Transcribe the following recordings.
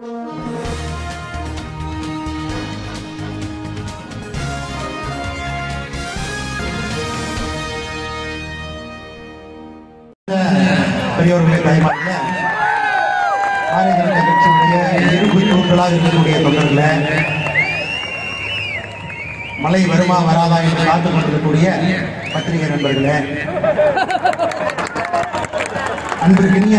பெரியவர்களை தாய்மார்கள பாரதிய ஜனதா கட்சியினுடைய இருப்பு தூண்களாக இருக்கக்கூடிய தொண்டர்கள மழை வருமா வராதா என்று காத்துக் கொண்டிருக்கக்கூடிய பத்திரிகை நண்பர்களே அன்பிற்கினிய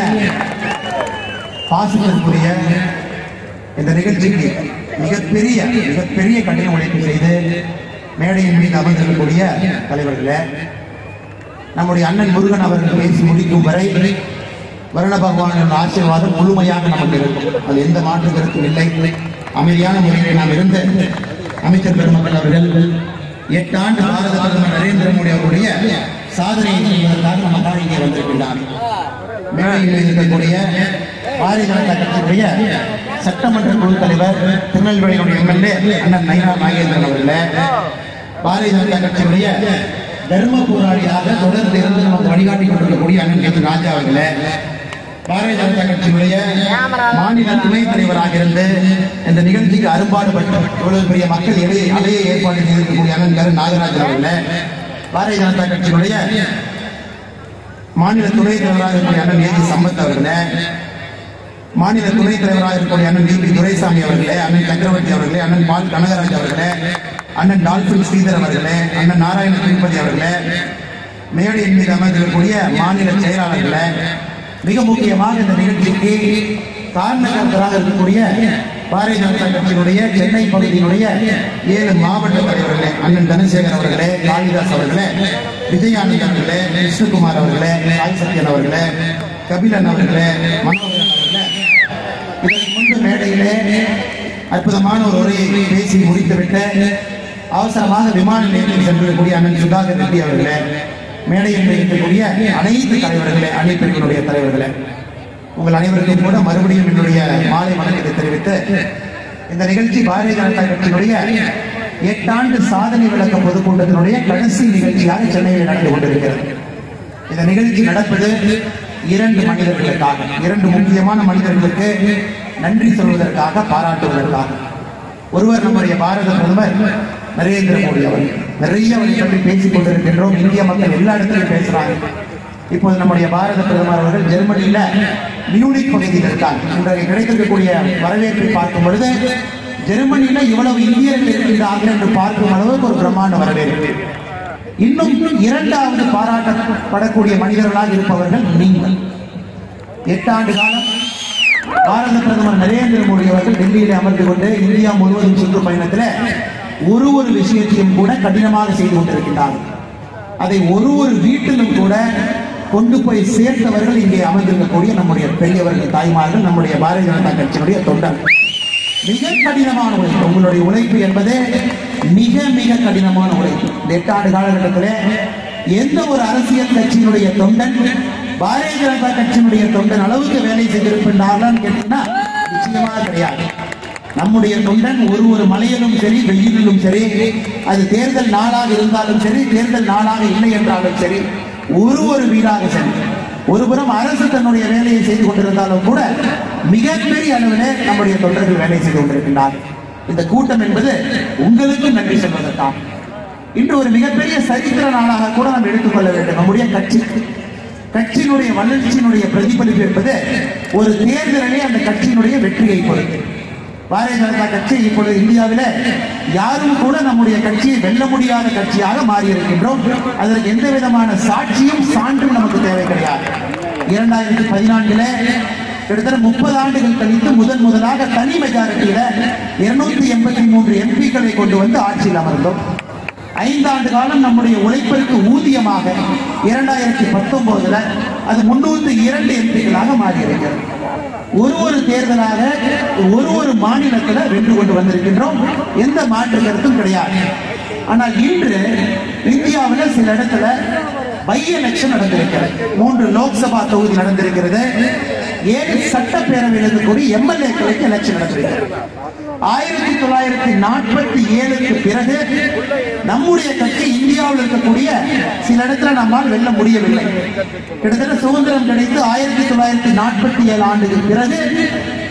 பாசத்திற்குரிய இந்த நிகழ்ச்சிக்கு மிகப்பெரிய மிகப்பெரிய கடின உழைப்பு செய்து மேடையின் மீது அமர்ந்திருக்கக்கூடிய தலைவர்களே நம்முடைய அண்ணன் முருகன் அவர்கள் பேசி முடிக்கும் வரை வருண பகவானின் ஆசீர்வாதம் முழுமையாக நமக்கு இருக்கும் அது எந்த மாற்று கருத்தும் இல்லை அமைதியான முறையில் நாம் இருந்த அமைச்சர் பெருமக்கள் அவர்கள் எட்டு ஆண்டு பாரத பிரதமர் நரேந்திர மோடி அவருடைய சாதனையை செய்வதற்காக நமக்காக இங்கே வந்திருக்கின்றார் மேடையில் இருக்கக்கூடிய பாரதிய ஜனதா கட்சியுடைய சட்டமன்ற குழு தலைவர் திருநெல்வேலியுடைய எம்எல்ஏ அண்ணன் நயினா நாகேந்திரன் அவர்களே பாரதிய ஜனதா கட்சியுடைய தர்ம போராளியாக தொடர்ந்து இருந்து நமக்கு வழிகாட்டி கொண்டிருக்கக்கூடிய அண்ணன் கே ராஜா அவர்களே பாரதிய ஜனதா கட்சியினுடைய மாநில துணைத் தலைவராக இருந்து இந்த நிகழ்ச்சிக்கு அரும்பாடுபட்டு இவ்வளவு பெரிய மக்கள் இடையே அலையை ஏற்பாடு செய்திருக்கக்கூடிய அண்ணன் கரு நாகராஜன் அவர்களே பாரதிய ஜனதா கட்சியினுடைய மாநில துணைத் தலைவராக இருக்கக்கூடிய அண்ணன் ஏஜி சம்பத் அவர்களே மாநில துணைத் தலைவராக இருக்கக்கூடிய அண்ணன் டி துரைசாமி அவர்களே அண்ணன் சக்கரவர்த்தி அவர்களே அண்ணன் பால் கனகராஜ் அவர்களே அண்ணன் டால்பின் ஸ்ரீதர் அவர்களே அண்ணன் நாராயண திருப்பதி அவர்களே மேடையின் மீது அமர்ந்திருக்கக்கூடிய மாநில செயலாளர்களே மிக முக்கியமாக இந்த நிகழ்ச்சிக்கு காரணகர்த்தராக இருக்கக்கூடிய பாரதிய ஜனதா கட்சியினுடைய சென்னை பகுதியினுடைய ஏழு மாவட்ட தலைவர்களே அண்ணன் தனசேகர் அவர்களே காளிதாஸ் அவர்களே விஜயானந்த் அவர்களே விஷ்ணுகுமார் அவர்களே சாய் சத்யன் அவர்களே கபிலன் அவர்களே மனோகரன் அவர்களே இதற்கு முன்பு மேடையிலே அற்புதமான ஒரு உரையை பேசி முடித்துவிட்டு அவசரமாக விமான நிலையத்தில் சென்றிருக்கக்கூடிய அண்ணன் சுதாகர் ரெட்டி அவர்களே மேடையில் இருக்கக்கூடிய அனைத்து தலைவர்களே அணிப்பிரிவினுடைய தலைவர்களே உங்கள் அனைவருக்கும் கூட மறுபடியும் என்னுடைய மாலை வணக்கத்தை தெரிவித்து இந்த நிகழ்ச்சி பாரதிய ஜனதா கட்சியினுடைய எட்டாண்டு சாதனை விளக்க பொதுக்கூட்டத்தினுடைய கடைசி நிகழ்ச்சியாக சென்னையில் நடந்து கொண்டிருக்கிறது இந்த நிகழ்ச்சி நடப்பது இரண்டு மனிதர்களுக்காக இரண்டு முக்கியமான மனிதர்களுக்கு நன்றி சொல்வதற்காக பாராட்டுவதற்காக ஒருவர் நம்முடைய பாரத பிரதமர் நரேந்திர மோடி அவர்கள் நிறைய அவரை பற்றி பேசிக் கொண்டிருக்கின்றோம் இந்திய மக்கள் எல்லா இடத்திலும் பேசுறாங்க இப்போது நம்முடைய பாரத பிரதமர் அவர்கள் ஜெர்மனியில மியூனிக் பகுதியில் இருக்காங்க இன்றைக்கு கிடைத்திருக்கக்கூடிய வரவேற்பை பார்க்கும் பொழுது ஜெர்மனியில இவ்வளவு இந்தியர்கள் இருக்கின்றார்கள் என்று பார்க்கும் அளவுக்கு ஒரு பிரம்மாண்ட வரவேற்பு இன்னும் இரண்டாவது பாராட்டப்படக்கூடிய மனிதர்களாக இருப்பவர்கள் நீங்கள் எட்டாண்டு காலம் பாரத பிரதமர் நரேந்திர மோடி அவர்கள் டெல்லியில் அமர்ந்து கொண்டு இந்தியா முழுவதும் சுற்றுப்பயணத்தில் ஒரு ஒரு விஷயத்தையும் கூட கடினமாக செய்து கொண்டிருக்கின்றார்கள் அதை ஒரு ஒரு வீட்டிலும் கூட கொண்டு போய் சேர்த்தவர்கள் இங்கே அமர்ந்திருக்கக்கூடிய நம்முடைய பெரியவர்கள் தாய்மார்கள் நம்முடைய பாரதிய ஜனதா கட்சியினுடைய தொண்டர்கள் மிக கடினமான உழைப்பு உங்களுடைய உழைப்பு என்பதே மிக மிக கடினமான உழைப்பு இந்த எட்டாண்டு காலகட்டத்திலே எந்த ஒரு அரசியல் கட்சியினுடைய தொண்டன் பாரதிய ஜனதா கட்சியினுடைய தொண்டன் அளவுக்கு வேலை செய்திருக்கின்றார்களான்னு கேட்டீங்கன்னா நிச்சயமாக கிடையாது நம்முடைய தொண்டன் ஒரு ஒரு மலையிலும் சரி வெயிலிலும் சரி அது தேர்தல் நாளாக இருந்தாலும் சரி தேர்தல் நாளாக இல்லை என்றாலும் சரி ஒரு ஒரு வீடாக சரி ஒருபுறம் அரசு தன்னுடைய வேலையை செய்து கொண்டிருந்தாலும் கூட மிகப்பெரிய அளவிலே நம்முடைய தொண்டர்கள் வேலை செய்து கொண்டிருக்கின்றார் இந்த கூட்டம் என்பது உங்களுக்கு நன்றி சொல்வதற்காக இன்று ஒரு மிகப்பெரிய சரித்திர நாளாக கூட நாம் எடுத்துக்கொள்ள வேண்டும் நம்முடைய கட்சி கட்சியினுடைய வளர்ச்சியினுடைய பிரதிபலிப்பு என்பது ஒரு தேர்தலிலே அந்த கட்சியினுடைய வெற்றியை பொறுத்து பாரதிய ஜனதா கட்சி இப்பொழுது இந்தியாவில யாரும் கூட நம்முடைய கட்சியை வெல்ல முடியாத கட்சியாக மாறி இருக்கின்றோம் அதற்கு எந்த விதமான சாட்சியும் சான்றும் நமக்கு தேவை கிடையாது இரண்டாயிரத்தி பதினான்குல கிட்டத்தட்ட முப்பது ஆண்டுகள் கழித்து முதன் முதலாக தனி மெஜாரிட்டியில இருநூத்தி எண்பத்தி மூன்று எம்பிக்களை கொண்டு வந்து ஆட்சியில் அமர்ந்தோம் ஐந்தாண்டு காலம் நம்முடைய உழைப்பிற்கு ஊதியமாக இரண்டாயிரத்தி பத்தொன்பதுல அது முன்னூத்தி இரண்டு எம்பிக்களாக மாறி இருக்கிறது ஒரு ஒரு தேர்தலாக ஒரு ஒரு மாநிலத்துல வென்று கொண்டு வந்திருக்கின்றோம் எந்த மாற்று கருத்தும் கிடையாது ஆனால் இன்று இந்தியாவில் சில இடத்துல பை எலெக்ஷன் நடந்திருக்கிறது மூன்று லோக்சபா தொகுதி நடந்திருக்கிறது ஏழு சட்டப்பேரவையில் இருக்கக்கூடிய எம்எல்ஏக்களுக்கு எலெக்ஷன் நடந்திருக்கிறது ஆயிரத்தி தொள்ளாயிரத்தி நாற்பத்தி ஏழுக்கு பிறகு நம்முடைய கட்சி இந்தியாவில் இருக்கக்கூடிய சில இடத்துல நம்மால் வெல்ல முடியவில்லை கிட்டத்தட்ட சுதந்திரம் கிடைத்து ஆயிரத்தி தொள்ளாயிரத்தி நாற்பத்தி ஏழு ஆண்டுக்கு பிறகு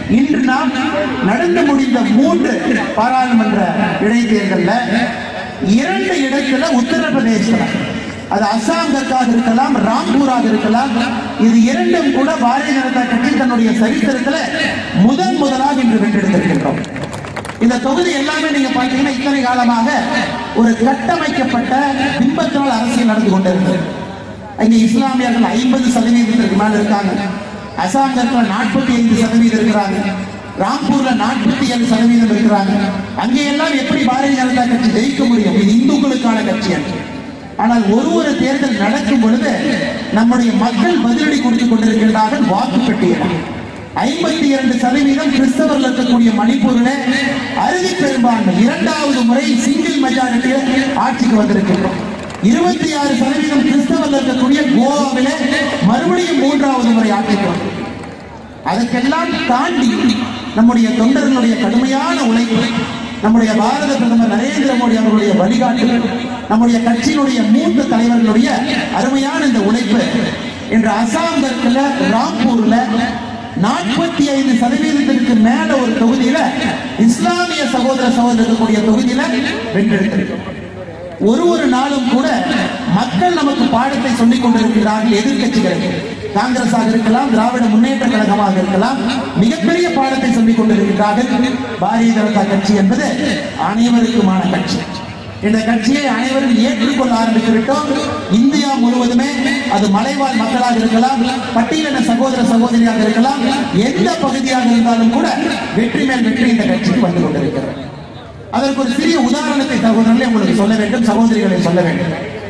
இன்று நாம் நடந்து முடிந்த மூன்று பாராளுமன்ற இடைத்தேர்தல்ல இரண்டு இடத்துல உத்தரப்பிரதேசத்துல அது அசாம்கற்காக இருக்கலாம் ராம்பூராக இருக்கலாம் இது இரண்டும் கூட பாரதிய ஜனதா கட்சி தன்னுடைய சரித்திரத்துல முதன் முதலாக இன்று வென்றெடுத்திருக்கின்றோம் இந்த தொகுதி எல்லாமே நீங்க பாத்தீங்கன்னா இத்தனை காலமாக ஒரு கட்டமைக்கப்பட்ட பிம்பத்தினால் அரசியல் நடந்து கொண்டிருந்தது இங்க இஸ்லாமியர்கள் ஐம்பது சதவீதத்திற்கு மேல இருக்காங்க அசாம்கத்துல நாற்பத்தி ஐந்து சதவீதம் இருக்கிறாங்க ராம்பூர்ல நாற்பத்தி ஏழு சதவீதம் இருக்கிறாங்க அங்கே எல்லாம் எப்படி பாரதிய ஜனதா கட்சி ஜெயிக்க முடியும் இது இந்துக்களுக்கான கட்சி என்று ஆனால் ஒரு ஒரு தேர்தல் நடக்கும் பொழுது நம்முடைய மக்கள் பதிலடி கொடுத்துக் கொண்டிருக்கின்றார்கள் வாக்கு பெட்டியில் ஐம்பத்தி இரண்டு சதவீதம் கிறிஸ்தவர்கள் இருக்கக்கூடிய மணிப்பூரில் அறுதி பெரும்பான்மை இரண்டாவது முறை சிங்கிள் மெஜாரிட்டியில் ஆட்சிக்கு வந்திருக்கின்றோம் இருபத்தி ஆறு சதவீதம் கிறிஸ்தவர்கள் இருக்கக்கூடிய கோவாவில மறுபடியும் மூன்றாவது முறை ஆட்சிக்கு வந்திருக்கிறோம் அதற்கெல்லாம் தாண்டி நம்முடைய தொண்டர்களுடைய கடுமையான உழைப்பு நம்முடைய பாரத பிரதமர் நரேந்திர மோடி அவர்களுடைய வழிகாட்டுதல் நம்முடைய கட்சியினுடைய மூத்த தலைவர்களுடைய அருமையான இந்த உழைப்பு இன்று அசாம் தெற்குல ராம்பூர்ல நாற்பத்தி ஐந்து சதவீதத்திற்கு மேல ஒரு தொகுதியில இஸ்லாமிய சகோதர சகோதரர் இருக்கக்கூடிய தொகுதியில வென்றெடுத்திருக்கிறோம் ஒரு ஒரு நாளும் கூட மக்கள் நமக்கு பாடத்தை சொல்லிக் கொண்டிருக்கிறார்கள் எதிர்க்கட்சிகளுக்கு காங்கிரஸாக இருக்கலாம் திராவிட முன்னேற்ற கழகமாக இருக்கலாம் மிகப்பெரிய பாடத்தை சொல்லிக் கொண்டிருக்கிறார்கள் பாரதிய ஜனதா கட்சி என்பது அனைவருக்குமான கட்சி இந்த கட்சியை அனைவரும் ஏற்றுக்கொள்ள ஆரம்பித்து விட்டோம் இந்தியா முழுவதுமே அது மலைவாழ் மக்களாக இருக்கலாம் பட்டியலின சகோதர சகோதரியாக இருக்கலாம் எந்த பகுதியாக இருந்தாலும் கூட வெற்றி மேல் வெற்றி இந்த கட்சிக்கு வந்து கொண்டிருக்கிறது அதற்கு ஒரு சிறிய உதாரணத்தை சகோதரர்களை உங்களுக்கு சொல்ல வேண்டும் சகோதரிகளை சொல்ல வேண்டும்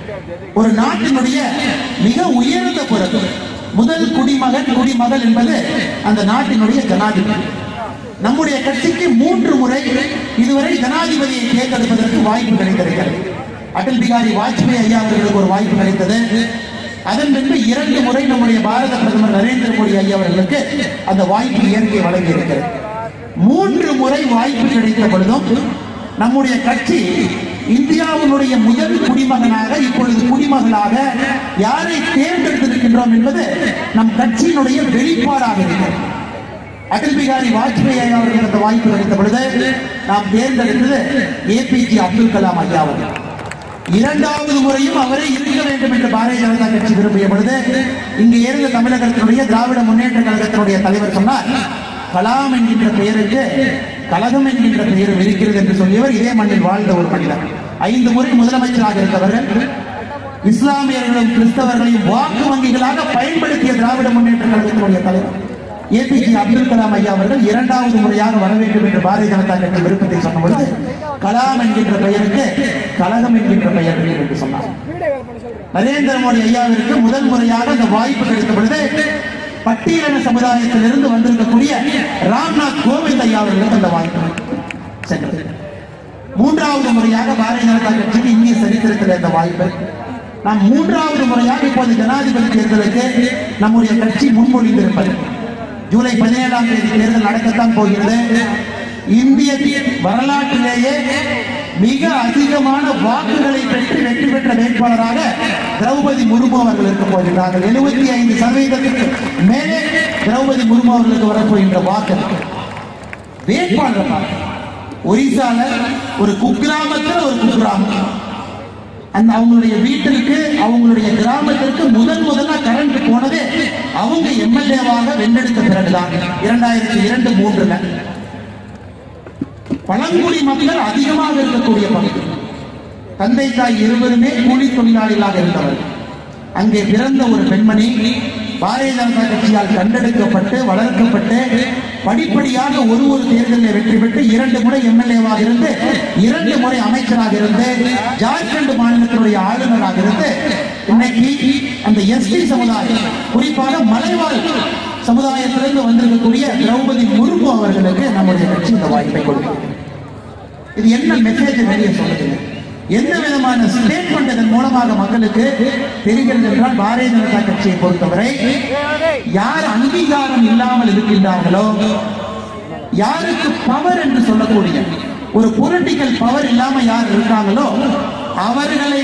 ஒரு நாட்டினுடைய மிக உயர்ந்த பொறுப்பு முதல் குடிமகன் குடிமகள் என்பது அந்த நாட்டினுடைய ஜனாதிபதி நம்முடைய கட்சிக்கு மூன்று முறை இதுவரை ஜனாதிபதியை தேர்ந்தெடுப்பதற்கு வாய்ப்பு கிடைத்திருக்கிறது அடல் பிகாரி வாஜ்பாய் ஐயா அவர்களுக்கு ஒரு வாய்ப்பு கிடைத்தது அதன் பின்பு இரண்டு முறை நம்முடைய பாரத பிரதமர் நரேந்திர மோடி ஐயா அவர்களுக்கு அந்த வாய்ப்பு இயற்கை வழங்கி இருக்கிறது மூன்று முறை வாய்ப்பு கிடைத்த பொழுதும் நம்முடைய கட்சி இந்தியாவினுடைய முதல் குடிமகனாக இப்பொழுது குடிமகனாக யாரை தேர்ந்தெடுத்திருக்கின்றோம் என்பது நம் கட்சியினுடைய வெளிப்பாடாக இருக்கிறது அடல் பிகாரி வாஜ்பாய் ஐயா அவர்கள் அந்த வாய்ப்பு கிடைத்த பொழுது நாம் தேர்ந்தெடுத்தது ஏபிஜே அப்துல் கலாம் ஐயா அவர்கள் இரண்டாவது முறையும் அவரே இருக்க வேண்டும் என்று பாரதிய ஜனதா கட்சி விரும்பிய பொழுது இங்கு இருந்த தமிழகத்தினுடைய திராவிட முன்னேற்ற கழகத்தினுடைய தலைவர் சொன்னார் கலாம் என்கின்ற பெயருக்கு கழகம் என்கின்ற பெயரும் இருக்கிறது என்று சொல்லியவர் இதே மண்ணில் வாழ்ந்த ஒரு மனிதர் ஐந்து முறை முதலமைச்சராக இருந்தவர்கள் இஸ்லாமியர்களும் கிறிஸ்தவர்களையும் வாக்கு வங்கிகளாக பயன்படுத்திய திராவிட முன்னேற்ற கழகத்தினுடைய தலைவர் ஏபிஜே அப்துல் கலாம் ஐயா அவர்கள் இரண்டாவது முறையாக வர வேண்டும் என்று பாரதிய ஜனதா கட்சி விருப்பத்தை சொன்ன பொழுது கலாம் என்கின்ற பெயருக்கு கழகம் என்கின்ற பெயர் வேண்டும் என்று சொன்னார் நரேந்திர மோடி ஐயாவிற்கு முதல் முறையாக அந்த வாய்ப்பு கிடைத்த பொழுது பட்டியலின சமுதாயத்திலிருந்து வந்திருக்கக்கூடிய ராம்நாத் கோவிந்த் ஐயா அவர்களுக்கு அந்த வாய்ப்பு சென்றது மூன்றாவது முறையாக பாரதிய ஜனதா கட்சிக்கு இந்திய சரித்திரத்தில் இந்த வாய்ப்பு நாம் மூன்றாவது முறையாக இப்போது ஜனாதிபதி தேர்தலுக்கு நம்முடைய கட்சி முன்மொழிந்திருப்பது ஜூலை பதினேழாம் தேதி தேர்தல் நடக்கத்தான் போகிறது இந்திய வரலாற்றிலேயே மிக அதிகமான வாக்குகளை பெற்று வெற்றி பெற்ற வேட்பாளராக திரௌபதி முர்மு அவர்கள் இருக்க போகிறார்கள் எழுபத்தி ஐந்து சதவீதத்திற்கு மேலே திரௌபதி முர்மு அவர்களுக்கு வரப்போகின்ற வாக்கு வேட்பாளர் பாருங்க. ஒரிசால ஒரு குக்கிராமத்தில் ஒரு குக்கிராமம் அந்த அவங்களுடைய வீட்டிற்கு அவங்களுடைய கிராமத்திற்கு முதன் முதல்ல கரண்ட் போனது அவங்க எம்எல்ஏவாக வென்றெடுத்த பிறகுதான் இரண்டாயிரத்தி இரண்டு மூன்றுல பழங்குடி மக்கள் அதிகமாக இருக்கக்கூடிய பகுதி தந்தை தாய் இருவருமே கூலி தொழிலாளிகளாக இருந்தவர் அங்கே பிறந்த ஒரு பெண்மணி பாரதிய ஜனதா கட்சியால் கண்டெடுக்கப்பட்டு வளர்க்கப்பட்டு படிப்படியாக ஒரு ஒரு தேர்தலில் வெற்றி பெற்று இரண்டு முறை எம்எல்ஏவாக இருந்து இரண்டு முறை அமைச்சராக இருந்து ஜார்க்கண்ட் மாநிலத்தினுடைய ஆளுநராக இருந்து இன்னைக்கு அந்த எஸ்டி சமுதாயம் குறிப்பாக மலைவாழ் சமுதாயத்திலிருந்து வந்திருக்கக்கூடிய திரௌபதி முர்மு அவர்களுக்கு நம்முடைய கட்சி இந்த வாய்ப்பை கொடுக்கிறது இது என்ன மெசேஜ் வெளியே சொல்லுதுங்க எந்த விதமான ஸ்டேட்மெண்ட் இதன் மூலமாக மக்களுக்கு தெரிகிறது என்றால் பாரதிய ஜனதா கட்சியை பொறுத்தவரை யார் அங்கீகாரம் இல்லாமல் இருக்கின்றார்களோ யாருக்கு பவர் என்று சொல்லக்கூடிய ஒரு பொலிட்டிக்கல் பவர் இல்லாம யார் இருக்காங்களோ அவர்களை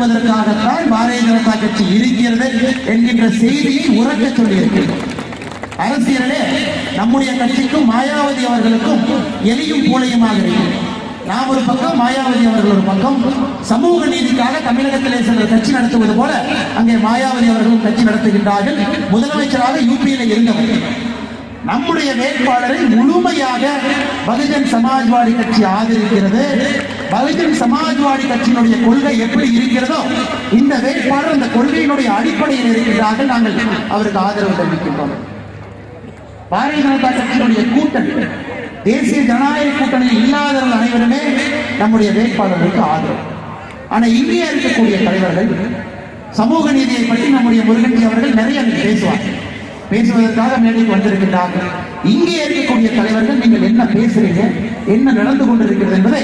முதன்மைப்படுத்துவதற்காகத்தான் பாரதிய ஜனதா கட்சி இருக்கிறது என்கின்ற செய்தியை உறக்க சொல்லி இருக்கிறது அரசியலே நம்முடைய கட்சிக்கும் மாயாவதி அவர்களுக்கும் எலியும் பூனையுமாக இருக்கிறது நாம் ஒரு பக்கம் மாயாவதி அவர்கள் ஒரு பக்கம் சமூக நீதிக்காக தமிழகத்திலே சிலர் கட்சி நடத்துவது போல அங்கே மாயாவதி அவர்களும் கட்சி நடத்துகின்றார்கள் முதலமைச்சராக யூபியில இருந்தவர் நம்முடைய வேட்பாளரை முழுமையாக பகுஜன் சமாஜ்வாடி கட்சி ஆதரிக்கிறது பகுஜன் சமாஜ்வாடி கட்சியினுடைய கொள்கை எப்படி இருக்கிறதோ இந்த வேட்பாளர் அந்த கொள்கையினுடைய அடிப்படையில் இருக்கின்றார்கள் நாங்கள் அவருக்கு ஆதரவு தெரிவிக்கின்றோம் பாரதிய ஜனதா கட்சியினுடைய கூட்டணி தேசிய ஜனநாயக கூட்டணியில் இல்லாதவர்கள் அனைவருமே நம்முடைய வேட்பாளர்களுக்கு ஆதரவு ஆனா இங்கே இருக்கக்கூடிய தலைவர்கள் சமூக நீதியை பற்றி நம்முடைய முருகன்ஜி அவர்கள் நிறைய அன்னைக்கு பேசுவார் பேசுவதற்காக மேடைக்கு வந்திருக்கின்றார்கள் இங்கே இருக்கக்கூடிய தலைவர்கள் நீங்கள் என்ன பேசுறீங்க என்ன நடந்து கொண்டிருக்கிறது என்பதை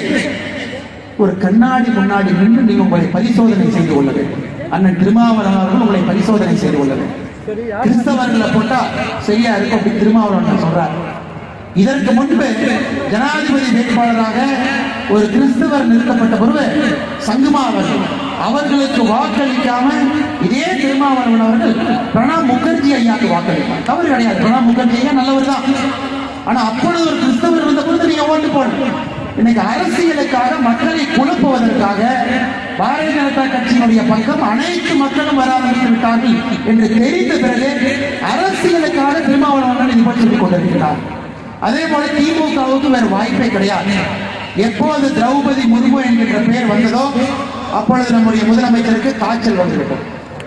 ஒரு கண்ணாடி முன்னாடி நின்று நீங்கள் உங்களை பரிசோதனை செய்து கொள்ள வேண்டும் அண்ணன் திருமாவளவன் அவர்கள் உங்களை பரிசோதனை செய்து கொள்ள வேண்டும் கிறிஸ்தவர்களை போட்டா சரியா இருக்கும் அப்படி திருமாவளவன் சொல்றார் இதற்கு முன்பு ஜனாதிபதி வேட்பாளராக ஒரு கிறிஸ்தவர் நிறுத்தப்பட்ட பொழுது சங்குமா அவர்கள் அவர்களுக்கு வாக்களிக்காம இதே திருமாவளவன் அவர்கள் பிரணாப் முகர்ஜி ஐயாக்கு வாக்களிப்பார் தவறு கிடையாது பிரணாப் முகர்ஜி ஐயா நல்லவர் தான் ஆனா அப்பொழுது ஒரு கிறிஸ்தவர் இருந்த பொழுது நீங்க ஓட்டு போடணும் இன்னைக்கு அரசியலுக்காக மக்களை குழப்புவதற்காக பாரதிய ஜனதா கட்சியினுடைய பக்கம் அனைத்து மக்களும் வர ஆரம்பித்து விட்டார்கள் என்று தெரிந்த பிறகு அரசியலுக்காக திருமாவளவன் இது பற்றி சொல்லிக் கொண்டிருக்கிறார் அதே போல திமுகவுக்கு வேறு வாய்ப்பே கிடையாது எப்போது திரௌபதி முர்மு என்கின்ற பெயர் வந்ததோ அப்பொழுது நம்முடைய முதலமைச்சருக்கு காய்ச்சல் வந்துவிட்டது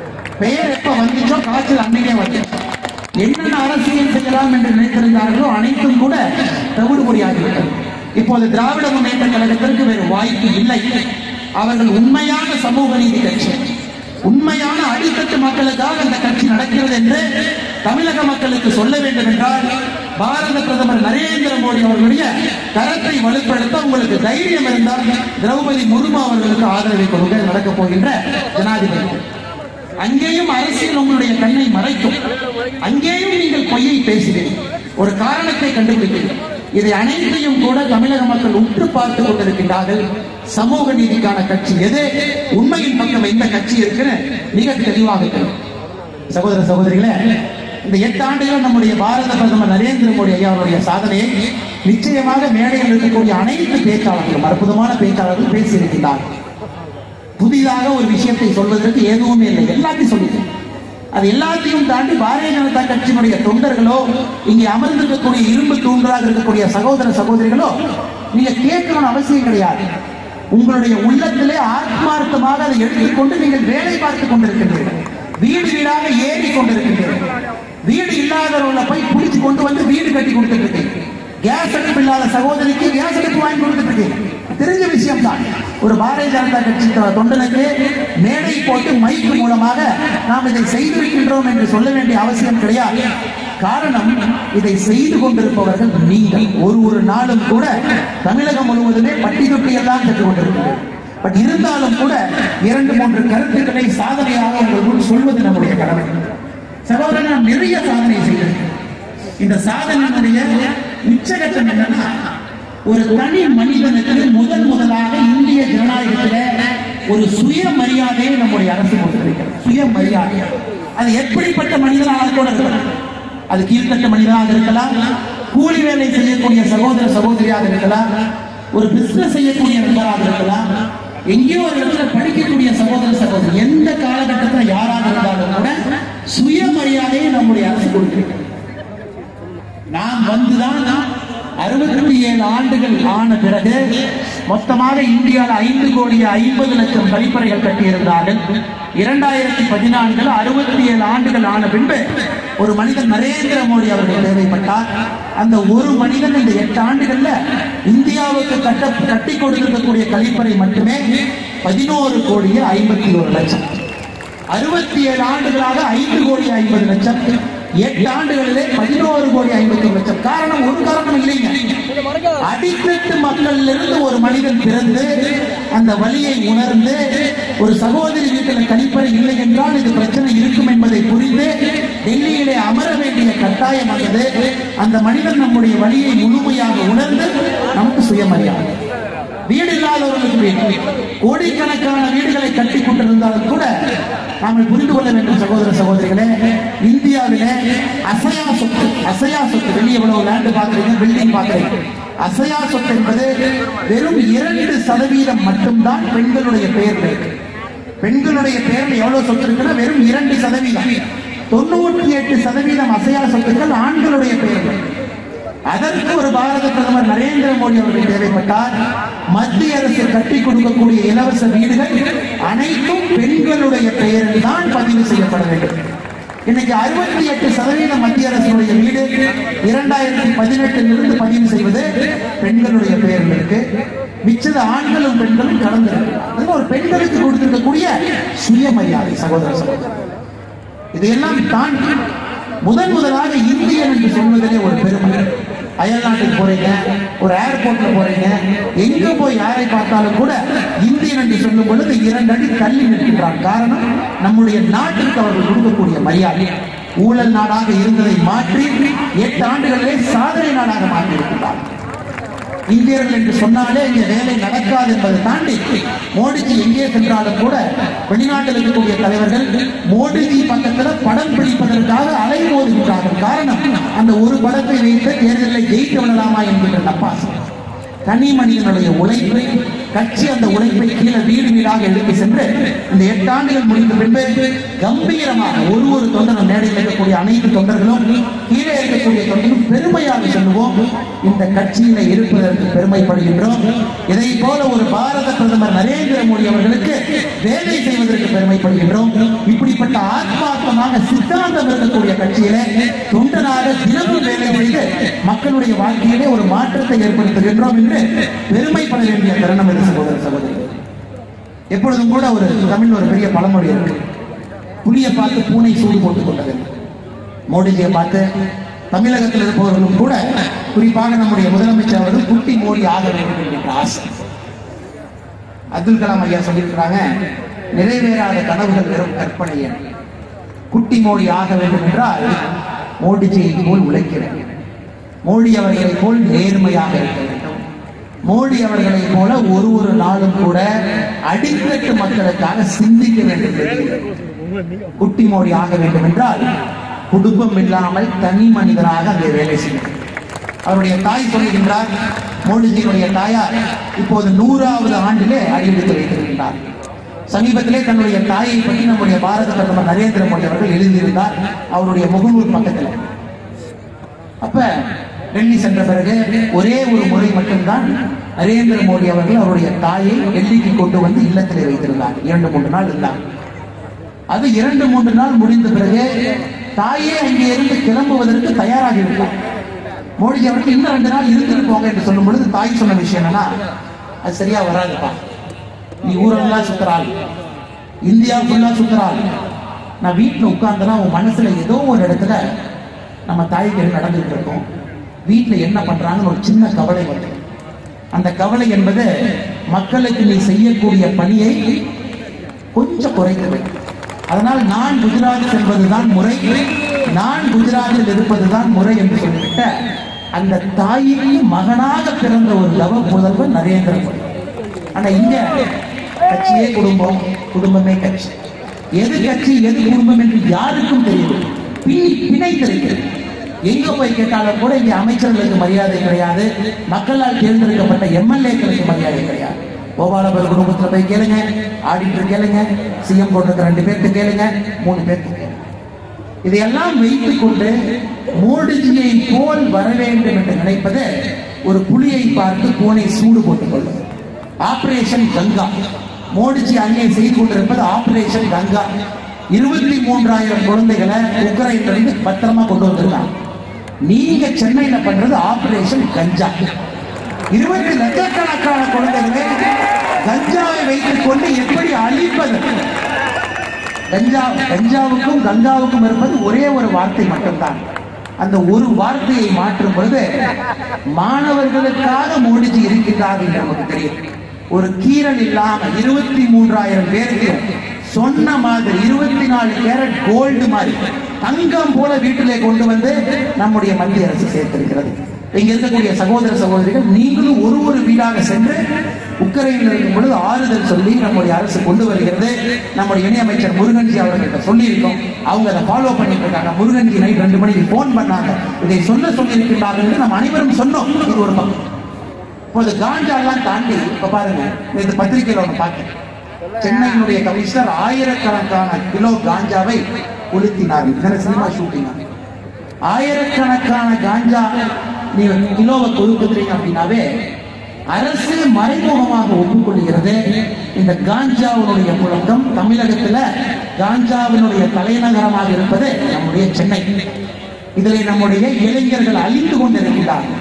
பெயர் எப்ப வந்துச்சோ காய்ச்சல் அன்னைக்கே வந்துச்சு என்னென்ன அரசியல் செய்யலாம் என்று நினைத்திருந்தார்களோ அனைத்தும் கூட தவிடுபொடியாகிவிட்டது இப்போது திராவிட முன்னேற்ற கழகத்திற்கு வேறு வாய்ப்பு இல்லை அவர்கள் உண்மையான சமூக நீதி கட்சி உண்மையான அடித்தட்டு மக்களுக்காக அந்த கட்சி நடக்கிறது என்று தமிழக மக்களுக்கு சொல்ல வேண்டும் என்றால் பாரத பிரதமர் நரேந்திர மோடி அவர்களுடைய கரத்தை வலுப்படுத்த உங்களுக்கு தைரியம் இருந்தால் திரௌபதி முர்மு அவர்களுக்கு ஆதரவை கொடுக்க நடக்கப் போகின்ற ஜனாதிபதி அங்கேயும் அரசியல் உங்களுடைய கண்ணை மறைக்கும் அங்கேயும் நீங்கள் பொய்யை பேசுவீர்கள் ஒரு காரணத்தை கண்டுபிடிப்பீர்கள் இதை அனைத்தையும் கூட தமிழக மக்கள் உற்று பார்த்துக் கொண்டிருக்கின்றார்கள் சமூக நீதிக்கான கட்சி எது உண்மையின் பக்கம் எந்த கட்சி இருக்குன்னு மிக தெளிவாக தெரியும் சகோதர சகோதரிகளே இந்த எட்டு ஆண்டுகள் நம்முடைய பாரத பிரதமர் நரேந்திர மோடி ஐயா அவருடைய சாதனையை நிச்சயமாக மேடையில் இருக்கக்கூடிய அனைத்து பேச்சாளர்களும் அற்புதமான பேச்சாளர்கள் பேசியிருக்கிறார்கள் புதிதாக ஒரு விஷயத்தை சொல்வதற்கு எதுவுமே இல்லை எல்லாத்தையும் சொல்லிட்டேன் அது எல்லாத்தையும் தாண்டி பாரதிய ஜனதா கட்சியினுடைய தொண்டர்களோ இங்கே அமர்ந்திருக்கக்கூடிய இரும்பு தூண்டராக இருக்கக்கூடிய சகோதர சகோதரிகளோ நீங்க கேட்கணும்னு அவசியம் கிடையாது உங்களுடைய உள்ளத்திலே ஆத்மார்த்தமாக அதை எடுத்துக்கொண்டு நீங்கள் வேலை பார்த்துக் கொண்டிருக்கின்றீர்கள் வீடு வீடாக ஏறி கொண்டிருக்கின்றீர்கள் வீடு இல்லாதவர்களை போய் பிடிச்சு கொண்டு வந்து வீடு கட்டி கொடுத்துட்டு இருக்கீங்க கேஸ் அடுப்பு இல்லாத சகோதரிக்கு கேஸ் அடுப்பு வாங்கி கொடுத்துட்டு இருக்கீங்க தெரிஞ்ச விஷயம் தான் ஒரு பாரதிய ஜனதா கட்சி தொண்டனுக்கு மேடை போட்டு மைக்கு மூலமாக நாம் இதை செய்திருக்கின்றோம் என்று சொல்ல வேண்டிய அவசியம் கிடையாது காரணம் இதை செய்து கொண்டிருப்பவர்கள் நீங்கள் ஒரு ஒரு நாளும் கூட தமிழகம் முழுவதுமே பட்டி தொட்டி எல்லாம் கற்றுக் கொண்டிருக்கிறது பட் இருந்தாலும் கூட இரண்டு மூன்று கருத்துக்களை சாதனையாக உங்கள் முன் சொல்வது நம்முடைய கடமை சகோதரன் நாம் நிறைய சாதனை செய்திருக்கிறோம் இந்த சாதனையினுடைய உச்சகட்டம் என்னன்னா ஒரு தனி மனிதனுக்கு முதல் முதலாக இந்திய ஜனநாயகத்தில ஒரு சுயமரியாதையை நம்முடைய அரசு கொடுத்திருக்கிறது சுயமரியாதை அது எப்படிப்பட்ட மனிதனாக கூட இருக்கலாம் அது கீழ்த்தட்ட மனிதனாக இருக்கலாம் கூலி வேலை செய்யக்கூடிய சகோதர சகோதரியாக இருக்கலாம் ஒரு பிசினஸ் செய்யக்கூடிய நண்பராக இருக்கலாம் எங்கேயோ ஒரு இடத்துல படிக்கக்கூடிய சகோதர சகோதரி எந்த காலகட்டத்தில் யாராக இருந்தாலும் கூட சுயமரியாதையை நம்முடைய அரசு கொடுத்திருக்கிறது நாம் வந்துதான் அறுபத்தி ஏழு ஆண்டுகள் ஆன பிறகு மொத்தமாக இந்தியாவில் ஐந்து கோடி ஐம்பது லட்சம் கழிப்பறைகள் கட்டியிருந்தார்கள் இரண்டாயிரத்தி பதினான்கில் அறுபத்தி ஏழு ஆண்டுகள் ஆன பின்பு ஒரு மனிதன் நரேந்திர மோடி அவர்கள் தேவைப்பட்டார் அந்த ஒரு மனிதன் இந்த எட்டு ஆண்டுகள்ல இந்தியாவுக்கு கட்ட கட்டி கொடுத்திருக்கக்கூடிய கழிப்பறை மட்டுமே பதினோரு கோடியே ஐம்பத்தி ஒரு லட்சம் அறுபத்தி ஏழு ஆண்டுகளாக ஐந்து கோடி ஐம்பது லட்சம் எட்டு ஆண்டுகளிலே பதினோரு கோடி ஐம்பத்தி ஒரு லட்சம் காரணம் ஒரு காரணம் இல்லைங்க அடித்தட்டு மக்களிலிருந்து ஒரு மனிதன் பிறந்து அந்த வழியை உணர்ந்து ஒரு சகோதரி வீட்டில் கழிப்பறை இல்லை என்றால் இது பிரச்சனை இருக்கும் என்பதை புரிந்து டெல்லியிலே அமர வேண்டிய கட்டாயம் வந்தது அந்த மனிதன் நம்முடைய வழியை முழுமையாக உணர்ந்து நமக்கு சுயமரியாதை வீடு இல்லாதவர்களுக்கு வீடு கோடிக்கணக்கான வீடுகளை கட்டி கொண்டிருந்தாலும் கூட நாங்கள் புரிந்து கொள்ள வேண்டும் சகோதர சகோதரிகளே இந்தியாவிலே அசையா சொத்து அசையா சொத்து வெளியே எவ்வளவு லேண்டு பார்க்குறீங்க பில்டிங் பார்க்குறீங்க அசையா சொத்து என்பது வெறும் இரண்டு சதவீதம் மட்டும்தான் பெண்களுடைய பெயர்ல இருக்கு பெண்களுடைய பெயர்ல எவ்வளவு சொத்து இருக்குன்னா வெறும் இரண்டு சதவீதம் தொண்ணூற்றி எட்டு சதவீதம் அசையா சொத்துக்கள் ஆண்களுடைய பெயர்கள் அதற்கு ஒரு பாரத பிரதமர் நரேந்திர மோடி அவர்கள் தேவைப்பட்டார் மத்திய அரசு கட்டி கொடுக்கக்கூடிய இலவச வீடுகள் அனைத்தும் பெண்களுடைய பெயரில் தான் பதிவு செய்யப்பட வேண்டும் இன்னைக்கு அறுபத்தி எட்டு சதவீதம் மத்திய அரசுடைய வீடு இரண்டாயிரத்தி பதினெட்டிலிருந்து பதிவு செய்வது பெண்களுடைய பெயரில் இருக்கு மிச்சது ஆண்களும் பெண்களும் கலந்து ஒரு பெண்களுக்கு கொடுத்திருக்கக்கூடிய சுயமரியாதை சகோதர சகோதரர் இதையெல்லாம் தாண்டி முதன் முதலாக இந்தியன் என்று சொல்வதிலே ஒரு பெருமை அயல்நாட்டுக்கு போறீங்க ஒரு ஏர்போர்ட்ல போறீங்க எங்க போய் யாரை பார்த்தாலும் கூட இந்தியன் என்று சொல்லும் பொழுது இரண்டு அடி தள்ளி நிற்கின்றான் காரணம் நம்முடைய நாட்டிற்கு அவர்கள் கொடுக்கக்கூடிய மரியாதை ஊழல் நாடாக இருந்ததை மாற்றி எட்டு ஆண்டுகளிலே சாதனை நாடாக மாற்றி இருக்கின்றார் இந்தியர்கள் என்று சொன்னாலே இங்க வேலை நடக்காது என்பதை தாண்டி மோடிஜி எங்கே சென்றாலும் கூட வெளிநாட்டில் இருக்கக்கூடிய தலைவர்கள் மோடிஜி பக்கத்துல படம் பிடிப்பதற்காக அலைமோதுகின்றார்கள் காரணம் அந்த ஒரு படத்தை வைத்து தேர்தலை ஜெயித்து விடலாமா என்கின்ற நப்பாசம் தனி மனிதனுடைய உழைப்பை கட்சி அந்த உழைப்பை கீழே வீடு வீடாக எடுத்து சென்று இந்த எட்டு ஆண்டுகள் முடிந்த பின்பு கம்பீரமாக ஒரு ஒரு தொண்டரும் மேடையில் இருக்கக்கூடிய அனைத்து தொண்டர்களும் கீழே இருக்கக்கூடிய தொண்டரும் பெருமையாக சொல்லுவோம் இந்த கட்சியில இருப்பதற்கு பெருமைப்படுகின்றோம் இதை போல ஒரு பாரத பிரதமர் நரேந்திர மோடி அவர்களுக்கு வேலை செய்வதற்கு பெருமைப்படுகின்றோம் இப்படிப்பட்ட ஆத்மார்த்தமாக சித்தாந்தம் இருக்கக்கூடிய கட்சியிலே தொண்டனாக தினமும் வேலை செய்து மக்களுடைய வாழ்க்கையிலே ஒரு மாற்றத்தை ஏற்படுத்துகின்றோம் என்று பெருமைப்பட வேண்டிய தருணம் இது சகோதர சகோதரி எப்பொழுதும் கூட ஒரு தமிழ் ஒரு பெரிய பழமொழி இருக்கு புலியை பார்த்து பூனை சூடு போட்டுக் கொண்டது மோடிஜியை பார்த்து தமிழகத்தில் இருப்பவர்களும் கூட குறிப்பாக நம்முடைய முதலமைச்சர் அவர்கள் குட்டி மோடி ஆக வேண்டும் என்கின்ற ஆசை அப்துல் கலாம் ஐயா சொல்லியிருக்கிறாங்க நிறைவேறாத கனவுகள் வெறும் கற்பனை என்று. குட்டி மோடி ஆக வேண்டும் என்றால் மோடிஜியை போல் உழைக்க வேண்டும் மோடி அவர்களை போல் நேர்மையாக இருக்க வேண்டும் மோடி அவர்களை போல ஒரு ஒரு நாளும் கூட அடித்தட்டு மக்களுக்காக சிந்திக்க வேண்டும் என்கிறார். குட்டி மோடி ஆக வேண்டும் என்றால் குடும்பம் இல்லாமல் தனி மனிதனாக அங்கே வேலை செய்யும் அவருடைய தாய் சொல்லுகின்றார் மோடிஜியினுடைய தாயார் இப்போது நூறாவது ஆண்டிலே அடியெடுத்து வைத்திருக்கின்றார் சமீபத்திலே தன்னுடைய தாயை பற்றி நம்முடைய பாரத பிரதமர் நரேந்திர மோடி அவர்கள் எழுதியிருந்தார் அவருடைய முகநூல் பக்கத்தில் அப்ப டெல்லி சென்ற பிறகு ஒரே ஒரு முறை மட்டும்தான் நரேந்திர மோடி அவர்கள் அவருடைய தாயை டெல்லிக்கு கொண்டு வந்து இல்லத்திலே வைத்திருந்தார் இரண்டு மூன்று நாள் இருந்தார் அது இரண்டு மூன்று நாள் முடிந்த பிறகு தாயே அங்கே இருந்து கிளம்புவதற்கு தயாராகிவிட்டார் மோடிஜி அவர்கள் இன்னும் ரெண்டு நாள் இருந்துட்டு போங்க என்று சொல்லும் பொழுது தாய் சொன்ன விஷயம் என்னன்னா அது சரியா வராதுப்பா நீ ஊரெல்லாம் சுத்துறாள் இந்தியா ஃபுல்லா சுத்துறாள் நான் வீட்டுல உட்கார்ந்தனா உன் மனசுல ஏதோ ஒரு இடத்துல நம்ம தாய்க்கு என்ன நடந்துட்டு இருக்கோம் வீட்டுல என்ன பண்றாங்கன்னு ஒரு சின்ன கவலை வரும் அந்த கவலை என்பது மக்களுக்கு நீ செய்யக்கூடிய பணியை கொஞ்சம் குறைத்து வை அதனால் நான் குஜராத் செல்வதுதான் முறை நான் குஜராத்தில் இருப்பதுதான் முறை என்று சொல்லிவிட்ட அந்த தாயிற்கு மகனாக பிறந்த ஒரு லவ புதல்வன் நரேந்திர மோடி ஆனா இங்க கட்சியே குடும்பம் குடும்பமே கட்சி எது கட்சி எது குடும்பம் என்று யாருக்கும் தெரியவில்லை பின்னி பிணைத்திருக்கிறது எங்க போய் கேட்டாலும் கூட இங்க அமைச்சர்களுக்கு மரியாதை கிடையாது மக்களால் தேர்ந்தெடுக்கப்பட்ட எம்எல்ஏக்களுக்கு மரியாதை கிடையாது கோபாலபுர குடும்பத்துல போய் கேளுங்க ஆடிட்டர் கேளுங்க சிஎம் போட்டிருக்க ரெண்டு பேர்த்து கேளுங்க மூணு பேர்த்து கேளுங்க இதையெல்லாம் வைத்துக் கொண்டு மோடிஜியை போல் வர வேண்டும் என்று நினைப்பது ஒரு புலியை பார்த்து பூனை சூடு போட்டுக் கொள்வது ஆபரேஷன் கங்கா மோடிஜி அங்கே செய்து கொண்டிருப்பது ஆபரேஷன் கங்கா இருபத்தி மூன்றாயிரம் குழந்தைகளை உக்ரைன்ல இருந்து பத்திரமா கொண்டு வந்திருக்காங்க நீங்க சென்னையில பண்றது ஆபரேஷன் கஞ்சா இருபத்தி லட்சக்கணக்கான குழந்தைகளை கஞ்சாவை வைத்துக் கொண்டு எப்படி அழிப்பது கஞ்சா கஞ்சாவுக்கும் கங்காவுக்கும் இருப்பது ஒரே ஒரு வார்த்தை மட்டும்தான் அந்த ஒரு வார்த்தையை மாற்றும் பொழுது மாணவர்களுக்காக மோடிஜி இருக்கின்றார் என்று நமக்கு தெரியும் ஒரு கீரல் இல்லாம இருபத்தி மூன்றாயிரம் பேருக்கு சொன்ன மாதிரி இருபத்தி நாலு கேரட் கோல்டு மாதிரி தங்கம் போல வீட்டிலே கொண்டு வந்து நம்முடைய மத்திய அரசு சேர்த்திருக்கிறது இங்க இருக்கக்கூடிய சகோதர சகோதரிகள் நீங்களும் ஒரு ஒரு வீடாக சென்று உக்கரையில் இருக்கும் பொழுது ஆறுதல் சொல்லி நம்முடைய அரசு கொண்டு வருகிறது நம்முடைய இணையமைச்சர் முருகன்ஜி அவர்கள்ட்ட சொல்லியிருக்கோம் அவங்க அதை ஃபாலோ பண்ணிட்டு இருக்காங்க முருகன்ஜி நைட் ரெண்டு மணிக்கு ஃபோன் பண்ணாங்க இதை சொல்ல சொல்லியிருக்கிறார்கள் என்று நம்ம அனைவரும் சொன்னோம் இது ஒரு பக்கம் இப்போது காஞ்சாலாம் தாண்டி இப்ப பாருங்க இந்த பத்திரிகையில ஒன்று பார்த்தேன் சென்னையினுடைய கமிஷனர் ஆயிரக்கணக்கான கிலோ காஞ்சாவை கொளுத்தினார் இதன சினிமா ஷூட்டிங் ஆயிரக்கணக்கான காஞ்சா நீங்க கிலோவை கொழுக்குறீங்க அப்படின்னாவே அரசு மறைமுகமாக ஒப்புக்கொள்கிறது இந்த காஞ்சாவினுடைய புழக்கம் தமிழகத்துல காஞ்சாவினுடைய தலைநகரமாக இருப்பது நம்முடைய சென்னை இதில் நம்முடைய இளைஞர்கள் அழிந்து கொண்டிருக்கிறார்கள்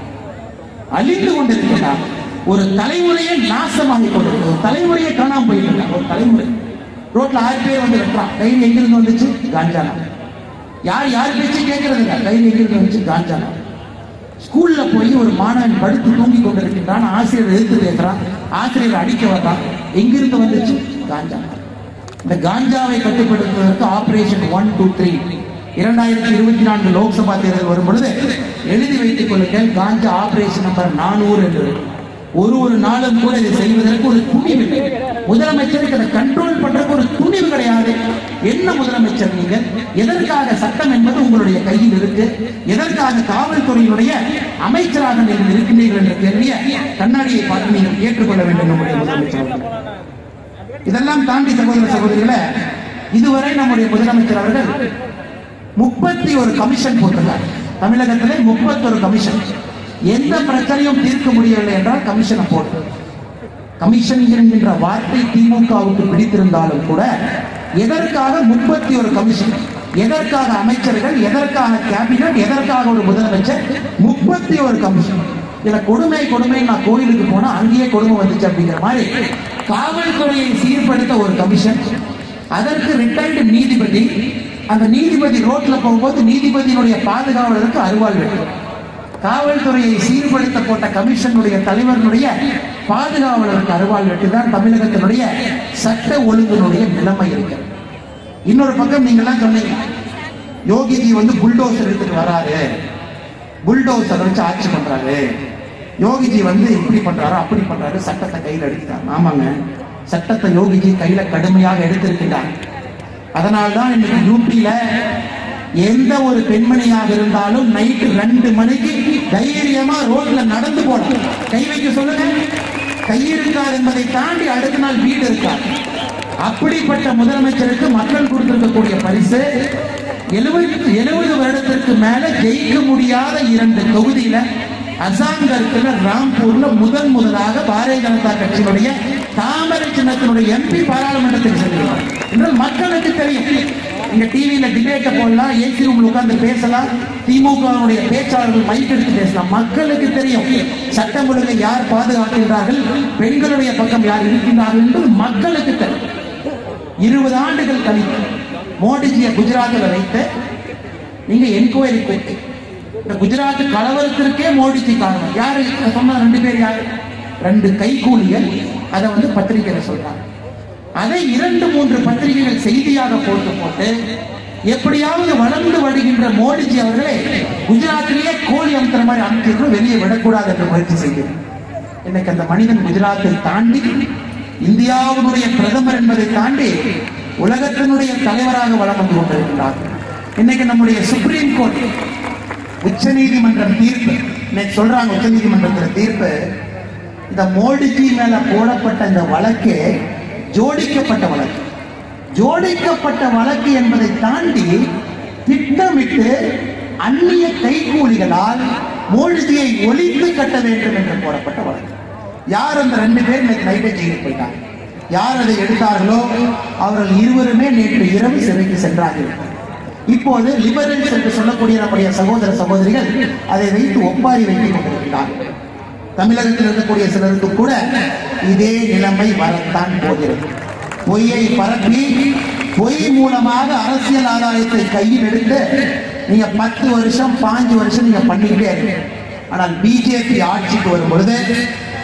அழிந்து கொண்டிருக்கிறார் ஒரு தலைமுறையை நாசமாகி கொண்டிருக்கு ஒரு தலைமுறையை காணாம போயிட்டு இருக்காங்க ஒரு தலைமுறை ரோட்ல ஆறு பேர் வந்து வெட்டுறான் கையில் எங்கிருந்து வந்துச்சு காஞ்சானா யார் யார் பேச்சு கேட்கறது இல்ல கையில் எங்கிருந்து வந்துச்சு காஞ்சானா ஸ்கூல்ல போய் ஒரு மாணவன் படுத்து தூங்கி கொண்டிருக்கின்றான் ஆசிரியர் எதிர்த்து பேசுறான் ஆசிரியர் அடிக்க வர்றான் எங்கிருந்து வந்துச்சு காஞ்சானா இந்த காஞ்சாவை கட்டுப்படுத்துவதற்கு ஆபரேஷன் ஒன் டூ த்ரீ இரண்டாயிரத்தி இருபத்தி நான்கு லோக்சபா தேர்தல் வரும் பொழுது எழுதி வைத்துக் கொள்ளுங்கள் காஞ்சா ஆபரேஷன் நம்பர் நானூறு என்று ஒரு ஒரு நாளும் கூட இதை செய்வதற்கு ஒரு துணிவு இல்லை முதலமைச்சருக்கு அதை கண்ட்ரோல் பண்றதுக்கு ஒரு துணிவு கிடையாது என்ன முதலமைச்சர் நீங்கள் எதற்காக சட்டம் என்பது உங்களுடைய கையில் இருக்கு எதற்காக காவல்துறையினுடைய அமைச்சராக நீங்கள் இருக்கின்றீர்கள் என்ற கேள்வியை கண்ணாடியை பார்த்து நீங்கள் ஏற்றுக்கொள்ள வேண்டும் நம்முடைய முதலமைச்சர் அவர்கள். இதெல்லாம் தாண்டி சகோதர சகோதரிகளை இதுவரை நம்முடைய முதலமைச்சர் அவர்கள் முப்பத்தி ஒரு கமிஷன் போட்டிருக்கார் தமிழகத்திலே முப்பத்தொரு கமிஷன் எந்த பிரச்சனையும் தீர்க்க முடியவில்லை என்றால் கமிஷனை போட்டு கமிஷன் என்கின்ற வார்த்தை திமுகவுக்கு பிடித்திருந்தாலும் கூட எதற்காக முப்பத்தி ஒரு கமிஷன் எதற்காக அமைச்சர்கள் எதற்காக கேபினட் எதற்காக ஒரு முதலமைச்சர் முப்பத்தி ஒரு கமிஷன் இதுல கொடுமை கொடுமை நான் கோயிலுக்கு போனா அங்கேயே கொடுமை வந்துச்சு அப்படிங்கிற மாதிரி காவல்துறையை சீர்படுத்த ஒரு கமிஷன் அதற்கு ரிட்டையர்டு நீதிபதி அந்த நீதிபதி ரோட்ல போகும்போது நீதிபதியினுடைய பாதுகாவலருக்கு அருவாள் வெட்டு காவல்துறையை சீர்படுத்த போட்ட கமிஷனுடைய தலைவர்களுடைய பாதுகாவலருக்கு அருவாள் வெட்டுதான் தமிழகத்தினுடைய சட்ட ஒழுங்கினுடைய நிலைமை இருக்கிறது இன்னொரு பக்கம் நீங்கெல்லாம் சொன்னீங்க யோகிஜி வந்து புல்டோசர் எடுத்துட்டு வராரு புல்டோசர் வச்சு ஆட்சி பண்றாரு யோகிஜி வந்து இப்படி பண்றாரு அப்படி பண்றாரு சட்டத்தை கையில் எடுத்துட்டாங்க ஆமாங்க சட்டத்தை யோகிஜி கையில கடுமையாக எடுத்திருக்கிறார் அதனால்தான் இன்னைக்கு யூபியில எந்த ஒரு பெண்மணியாக இருந்தாலும் நைட்டு ரெண்டு மணிக்கு தைரியமா ரோட்ல நடந்து போலாம் கை வைக்க சொல்லுங்க கை இருக்கார் என்பதை தாண்டி அடுத்த நாள் வீடு இருக்கார் அப்படிப்பட்ட முதலமைச்சருக்கு மக்கள் கொடுத்திருக்கக்கூடிய பரிசு எழுபது எழுபது வருடத்திற்கு மேல ஜெயிக்க முடியாத இரண்டு தொகுதியில அசாங்கத்துல ராம்பூர்ல முதன் முதலாக பாரதிய ஜனதா கட்சியினுடைய தாமரை சின்னத்தினுடைய எம்பி பாராளுமன்றத்துக்கு செல்கிறார் என்றால் மக்களுக்கு தெரியும் இங்க டிவியில டிபேட்ட போடலாம் ஏசி ரூம்ல உட்கார்ந்து பேசலாம் திமுகவுடைய பேச்சாளர்கள் மைக் எடுத்து பேசலாம் மக்களுக்கு தெரியும் சட்டம் ஒழுங்கை யார் பாதுகாக்கின்றார்கள் பெண்களுடைய பக்கம் யார் இருக்கின்றார்கள் என்பது மக்களுக்கு தெரியும் இருபது ஆண்டுகள் கழித்து மோடிஜியை குஜராத்தில் வைத்து நீங்க என்கொயரி கூட்டி இந்த குஜராத் கலவரத்திற்கே மோடிஜி காரணம் யாரு சொன்ன ரெண்டு பேர் யாரு ரெண்டு கைகூலிகள் அதை வந்து பத்திரிகையில சொல்றாங்க அதை இரண்டு மூன்று பத்திரிகைகள் செய்தியாக போட்டு போட்டு எப்படியாவது வளர்ந்து வருகின்ற மோடிஜி அவர்களை குஜராத்திலேயே கோழி அமுத்துற மாதிரி அமுத்திட்டு வெளியே விடக்கூடாது என்று முயற்சி செய்கிறார் இன்னைக்கு அந்த மனிதன் குஜராத்தை தாண்டி இந்தியாவினுடைய பிரதமர் என்பதை தாண்டி உலகத்தினுடைய தலைவராக வளம் வந்து கொண்டிருக்கிறார் இன்னைக்கு நம்முடைய சுப்ரீம் கோர்ட் உச்ச நீதிமன்றம் தீர்ப்பு இன்னைக்கு சொல்றாங்க உச்ச நீதிமன்றத்துல தீர்ப்பு இந்த மோடிஜி மேல போடப்பட்ட இந்த வழக்கு ஜோடிக்கப்பட்ட வழக்கு ஜோடிக்கப்பட்ட வழக்கு என்பதை தாண்டி திட்டமிட்டு அந்நிய கைகூலிகளால் மோடிஜியை ஒழித்து கட்ட வேண்டும் என்று போடப்பட்ட வழக்கு யார் அந்த ரெண்டு பேர் இன்னைக்கு நைட்டே ஜெயிலுக்கு போயிட்டாங்க யார் அதை எடுத்தார்களோ அவர்கள் இருவருமே நேற்று இரவு சிறைக்கு சென்றார்கள் இப்போது லிபரல்ஸ் என்று சொல்லக்கூடிய நம்முடைய சகோதர சகோதரிகள் அதை வைத்து ஒப்பாரி வைத்துக் கொண்டிருக்கிறார்கள் தமிழகத்தில் இருக்கக்கூடிய சிலருக்கு கூட இதே நிலைமை வரத்தான் போகிறது பொய்யை பரப்பி பொய் மூலமாக அரசியல் ஆதாயத்தை கையில் எடுத்து நீங்க பத்து வருஷம் பாஞ்சு வருஷம் நீங்க பண்ணிக்கிட்டே இருக்கு ஆனால் பிஜேபி ஆட்சிக்கு வரும் பொழுது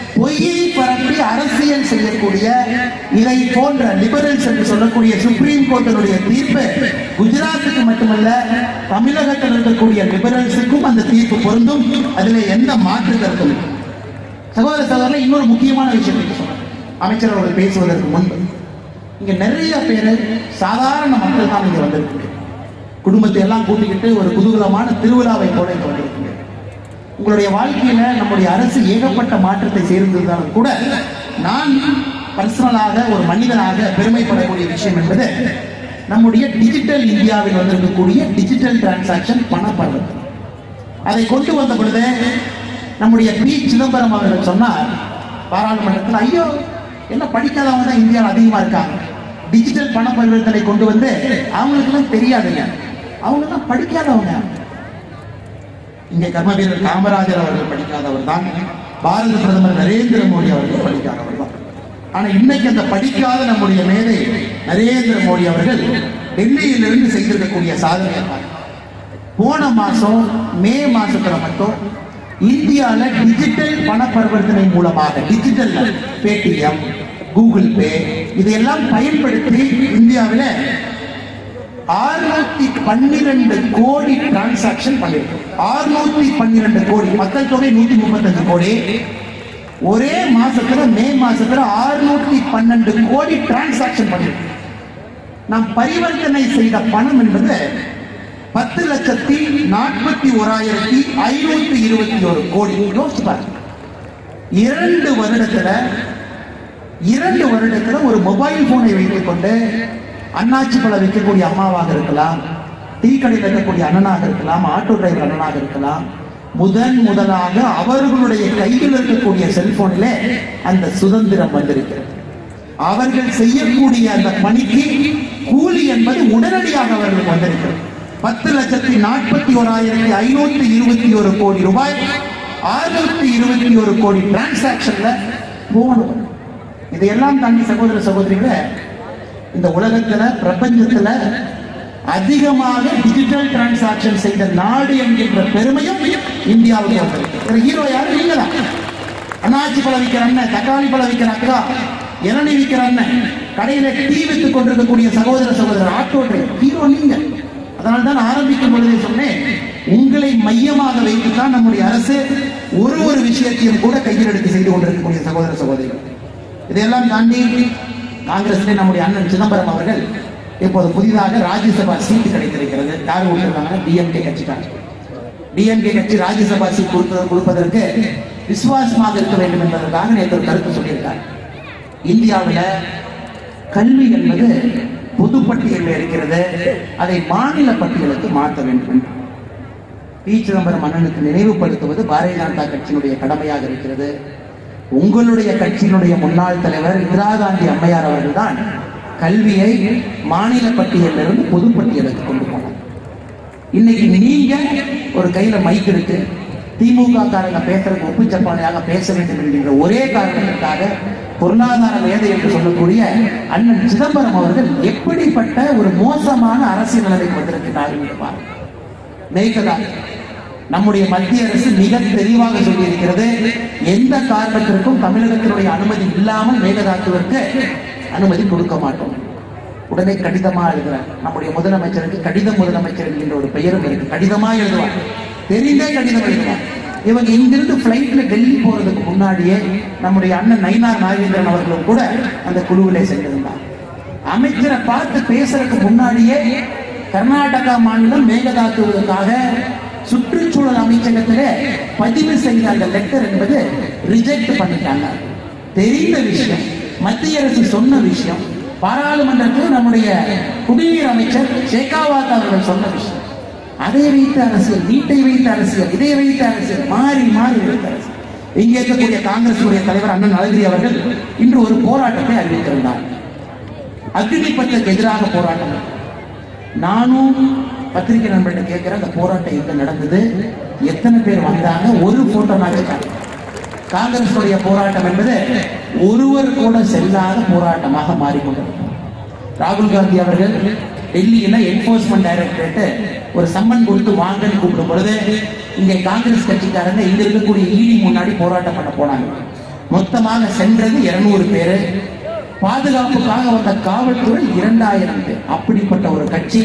பொய்யை பரப்பி அரசியல் செய்யக்கூடிய இதை போன்ற லிபரல்ஸ் என்று சொல்லக்கூடிய சுப்ரீம் கோர்ட்டினுடைய தீர்ப்பு குஜராத்துக்கு மட்டுமல்ல தமிழகத்தில் இருக்கக்கூடிய லிபரல்ஸுக்கும் அந்த தீர்ப்பு பொருந்தும் அதில் எந்த மாற்று கருத்தும் இல்லை. சகோதர சகோதரர் இன்னொரு முக்கியமான விஷயம் நீங்க சொல்றேன் அமைச்சர் அவர்கள் பேசுவதற்கு முன்பு இங்க நிறைய பேர் சாதாரண மக்கள் தான் இங்க வந்திருக்கீங்க குடும்பத்தை எல்லாம் கூட்டிக்கிட்டு ஒரு குதூகலமான திருவிழாவை போல இங்க வந்திருக்கீங்க உங்களுடைய வாழ்க்கையில நம்முடைய அரசு ஏகப்பட்ட மாற்றத்தை செய்திருந்தாலும் கூட நான் பர்சனலாக ஒரு மனிதனாக பெருமைப்படக்கூடிய விஷயம் என்பது நம்முடைய டிஜிட்டல் இந்தியாவில் வந்திருக்கக்கூடிய டிஜிட்டல் டிரான்சாக்ஷன் பண பரிவர்த்தனை அதை கொண்டு வந்த பொழுது நம்முடைய பி சிதம்பரம் அவர்கள் சொன்னார் பாராளுமன்றத்தில் ஐயோ எல்லாம் படிக்காதவங்க தான் இந்தியாவில் அதிகமா இருக்காங்க டிஜிட்டல் பண பரிவர்த்தனை கொண்டு வந்து அவங்களுக்கெல்லாம் தெரியாதுங்க அவங்க எல்லாம் படிக்காதவங்க இங்கே கர்ம வீரர் காமராஜர் அவர்கள் படிக்காதவர் தான் பாரத பிரதமர் நரேந்திர மோடி அவர்கள் படிக்காதவர் தான் ஆனா இன்னைக்கு அந்த படிக்காத நம்முடைய மேதை நரேந்திர மோடி அவர்கள் டெல்லியிலிருந்து செய்திருக்கக்கூடிய சாதனையை பாருங்க. போன மாசம் மே மாசத்துல மட்டும் இந்தியால டிஜிட்டல் பண பரிவர்த்தனை மூலமாக டிஜிட்டல் பேடிஎம் கூகுள் பே இதையெல்லாம் பயன்படுத்தி இந்தியாவில் ஆறுநூத்தி பன்னிரண்டு கோடி டிரான்சாக்ஷன் பண்ணிருக்கோம் ஆறுநூத்தி பன்னிரண்டு கோடி மக்கள் தொகை நூத்தி முப்பத்தஞ்சு கோடி ஒரே மாசத்துல மே மாசத்துல ஆறுநூத்தி பன்னெண்டு கோடி டிரான்சாக்ஷன் பண்ணிருக்கோம் நாம் பரிவர்த்தனை செய்த பணம் என்பது பத்து லட்சத்தி நாற்பத்தி ஓராயிரத்தி ஐநூத்தி இருபத்தி ஒரு கோடி யோசிச்சு பாருங்க இரண்டு வருடத்துல இரண்டு வருடத்துல ஒரு மொபைல் போனை வைத்துக் கொண்டு அண்ணாச்சி பழம் விற்கக்கூடிய அம்மாவாக இருக்கலாம் டீ கடையில் இருக்கக்கூடிய அண்ணனாக இருக்கலாம் ஆட்டோ டிரைவர் அண்ணனாக இருக்கலாம் முதன் முதலாக அவர்களுடைய கையில் இருக்கக்கூடிய செல்போனிலே அந்த சுதந்திரம் வந்திருக்கிறது அவர்கள் செய்யக்கூடிய அந்த பணிக்கு கூலி என்பது உடனடியாக அவர்களுக்கு வந்திருக்கிறது பத்து லட்சத்தி நாற்பத்தி ஓராயிரத்தி ஐநூத்தி இருபத்தி ஒரு கோடி ரூபாய் ஆறுநூத்தி இருபத்தி ஒரு கோடி டிரான்சாக்ஷன்ல போகணும் இதையெல்லாம் தாண்டி சகோதர சகோதரிகளை இந்த உலகத்துல பிரபஞ்சத்துல அதிகமாக டிஜிட்டல் டிரான்சாக்ஷன் செய்த நாடு என்கின்ற பெருமையும் இந்தியாவுக்கு வந்திருக்கு ஹீரோ யாரு நீங்க தான் அண்ணாச்சி பழம் விற்கிற அண்ணன் தக்காளி பழம் விற்கிற அக்கா இளநீ விற்கிற அண்ணன் கடையில டீ வித்துக் கொண்டிருக்கக்கூடிய சகோதர சகோதரர் ஆட்டோ டிரைவர் ஹீரோ நீங்க அதனால தான் ஆரம்பிக்கும் பொழுதே சொன்னேன் உங்களை மையமாக வைத்துதான் நம்முடைய அரசு ஒரு ஒரு விஷயத்தையும் கூட கையில் எடுத்து செய்து கொண்டிருக்கக்கூடிய சகோதர சகோதரிகள் இதையெல்லாம் தாண்டி காங்கிரஸ்ல நம்முடைய அண்ணன் சிதம்பரம் அவர்கள் இப்போது புதிதாக ராஜ்யசபா சீட்டு கிடைத்திருக்கிறது யார் கொடுத்திருக்காங்கன்னா டிஎம்கே கட்சிக்காரங்க டிஎம்கே கட்சி ராஜ்யசபா சீட் கொடுப்பது கொடுப்பதற்கு விசுவாசமாக இருக்க வேண்டும் என்பதற்காக நேற்று ஒரு கருத்து சொல்லியிருக்கார் இந்தியாவில் கல்வி என்பது பொது பட்டியலில் இருக்கிறது அதை மாநில பட்டியலுக்கு மாற்ற வேண்டும் என்று. பி சிதம்பரம் அண்ணனுக்கு நினைவுபடுத்துவது பாரதிய ஜனதா கட்சியினுடைய கடமையாக இருக்கிறது உங்களுடைய கட்சியினுடைய முன்னாள் தலைவர் இந்திரா காந்தி அம்மையார் அவர்கள்தான் கல்வியை மாநில பட்டியலிலிருந்து பொது பட்டியலுக்கு கொண்டு போனார் இன்னைக்கு நீங்க ஒரு கையில மைக் இருக்கு திமுக காரங்க பேசுறதுக்கு ஒப்பு ஜப்பானையாக பேச வேண்டும் என்கின்ற ஒரே காரணத்திற்காக பொருளாதார மேதை என்று சொல்லக்கூடிய அண்ணன் சிதம்பரம் அவர்கள் எப்படிப்பட்ட ஒரு மோசமான அரசியல் நிலைமைக்கு வந்திருக்கிறார்கள் என்று பாருங்கள் மேகதாது நம்முடைய மத்திய அரசு மிக தெளிவாக சொல்லியிருக்கிறது எந்த காரணத்திற்கும் தமிழகத்தினுடைய அனுமதி இல்லாமல் மேகதாத்துவிற்கு அனுமதி கொடுக்க மாட்டோம் உடனே கடிதமா எழுதுறார் நம்முடைய முதலமைச்சருக்கு கடிதம் முதலமைச்சர் என்கின்ற ஒரு பெயரும் இருக்கு கடிதமா எழுதுவார் தெரிந்தே கடிதம் எழுதுவார் இவங்க இங்கிருந்து பிளைட்ல டெல்லி போறதுக்கு முன்னாடியே நம்முடைய அண்ணன் நயினார் நாகேந்திரன் அவர்களும் கூட அந்த குழுவிலே சென்றிருந்தார் அமைச்சரை பார்த்து பேசுறதுக்கு முன்னாடியே கர்நாடகா மாநிலம் மேகதாக்குவதற்காக சுற்றுச்சூழல் அமைச்சகத்திலே பதிவு செய்த அந்த லெட்டர் என்பது ரிஜெக்ட் பண்ணிட்டாங்க தெரிந்த விஷயம் மத்திய அரசு சொன்ன விஷயம் பாராளுமன்றத்தில் நம்முடைய குடிநீர் அமைச்சர் ஷேகாவாத் அவர்கள் சொன்ன விஷயம் அதை வைத்த அரசியல் வீட்டை வைத்த அரசியல் இதை வைத்த அரசியல் மாறி மாறி வைத்த அரசியல் இங்கே இருக்கக்கூடிய காங்கிரசுடைய தலைவர் அண்ணன் அழகிரி அவர்கள் இன்று ஒரு போராட்டத்தை அறிவித்திருந்தார் அக்னிபத்துக்கு எதிராக போராட்டம் நானும் பத்திரிகை நண்பர்கிட்ட கேட்கிறேன் அந்த போராட்டம் எங்க நடந்தது எத்தனை பேர் வந்தாங்க ஒரு போட்டோ நான் காங்கிரசுடைய போராட்டம் என்பது ஒருவர் கூட செல்லாத போராட்டமாக மாறிக்கொண்டிருக்கிறது ராகுல் காந்தி அவர்கள் டெல்லியில என்போர்ஸ்மெண்ட் டைரக்டரேட் ஒரு சம்மன் கொடுத்து வாங்கன்னு கூப்பிடும் பொழுது இங்க காங்கிரஸ் கட்சிக்காரங்க இங்க இருக்கக்கூடிய ஈடி முன்னாடி போராட்டம் பண்ண போனாங்க மொத்தமாக சென்றது இருநூறு பேரு பாதுகாப்புக்காக வந்த காவல்துறை இரண்டாயிரம் பேர் அப்படிப்பட்ட ஒரு கட்சி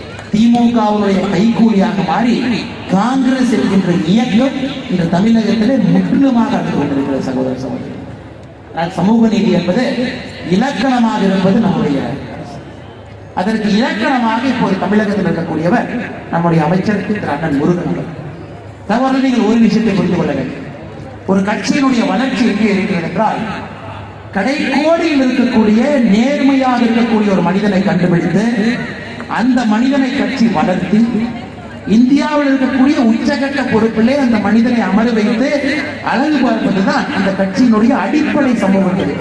திமுகவுடைய கைகூலியாக மாறி காங்கிரஸ் என்கின்ற இயக்கம் இந்த தமிழகத்திலே முற்றிலுமாக அடைந்து கொண்டிருக்கிறது சகோதர சகோதரி ஆனால் சமூக நீதி என்பது இலக்கணமாக இருப்பது நம்முடைய அரசு. அதற்கு இலக்கணமாக இப்போது தமிழகத்தில் இருக்கக்கூடியவர் நம்முடைய அமைச்சர் திரு அண்ணன் முருகன் அவர்கள் சகோதரர் நீங்கள் ஒரு விஷயத்தை புரிந்து கொள்ள வேண்டும் ஒரு கட்சியினுடைய வளர்ச்சி எங்கே இருக்கிறது என்றால் கடைக்கோடியில் இருக்கக்கூடிய நேர்மையாக இருக்கக்கூடிய ஒரு மனிதனை கண்டுபிடித்து அந்த மனிதனை கட்சி வளர்த்தி இந்தியாவில் இருக்கக்கூடிய உச்சகட்ட பொறுப்பிலே அந்த மனிதனை அமர வைத்து அழகு பார்ப்பதுதான் அந்த கட்சியினுடைய அடிப்படை சமூகங்கள்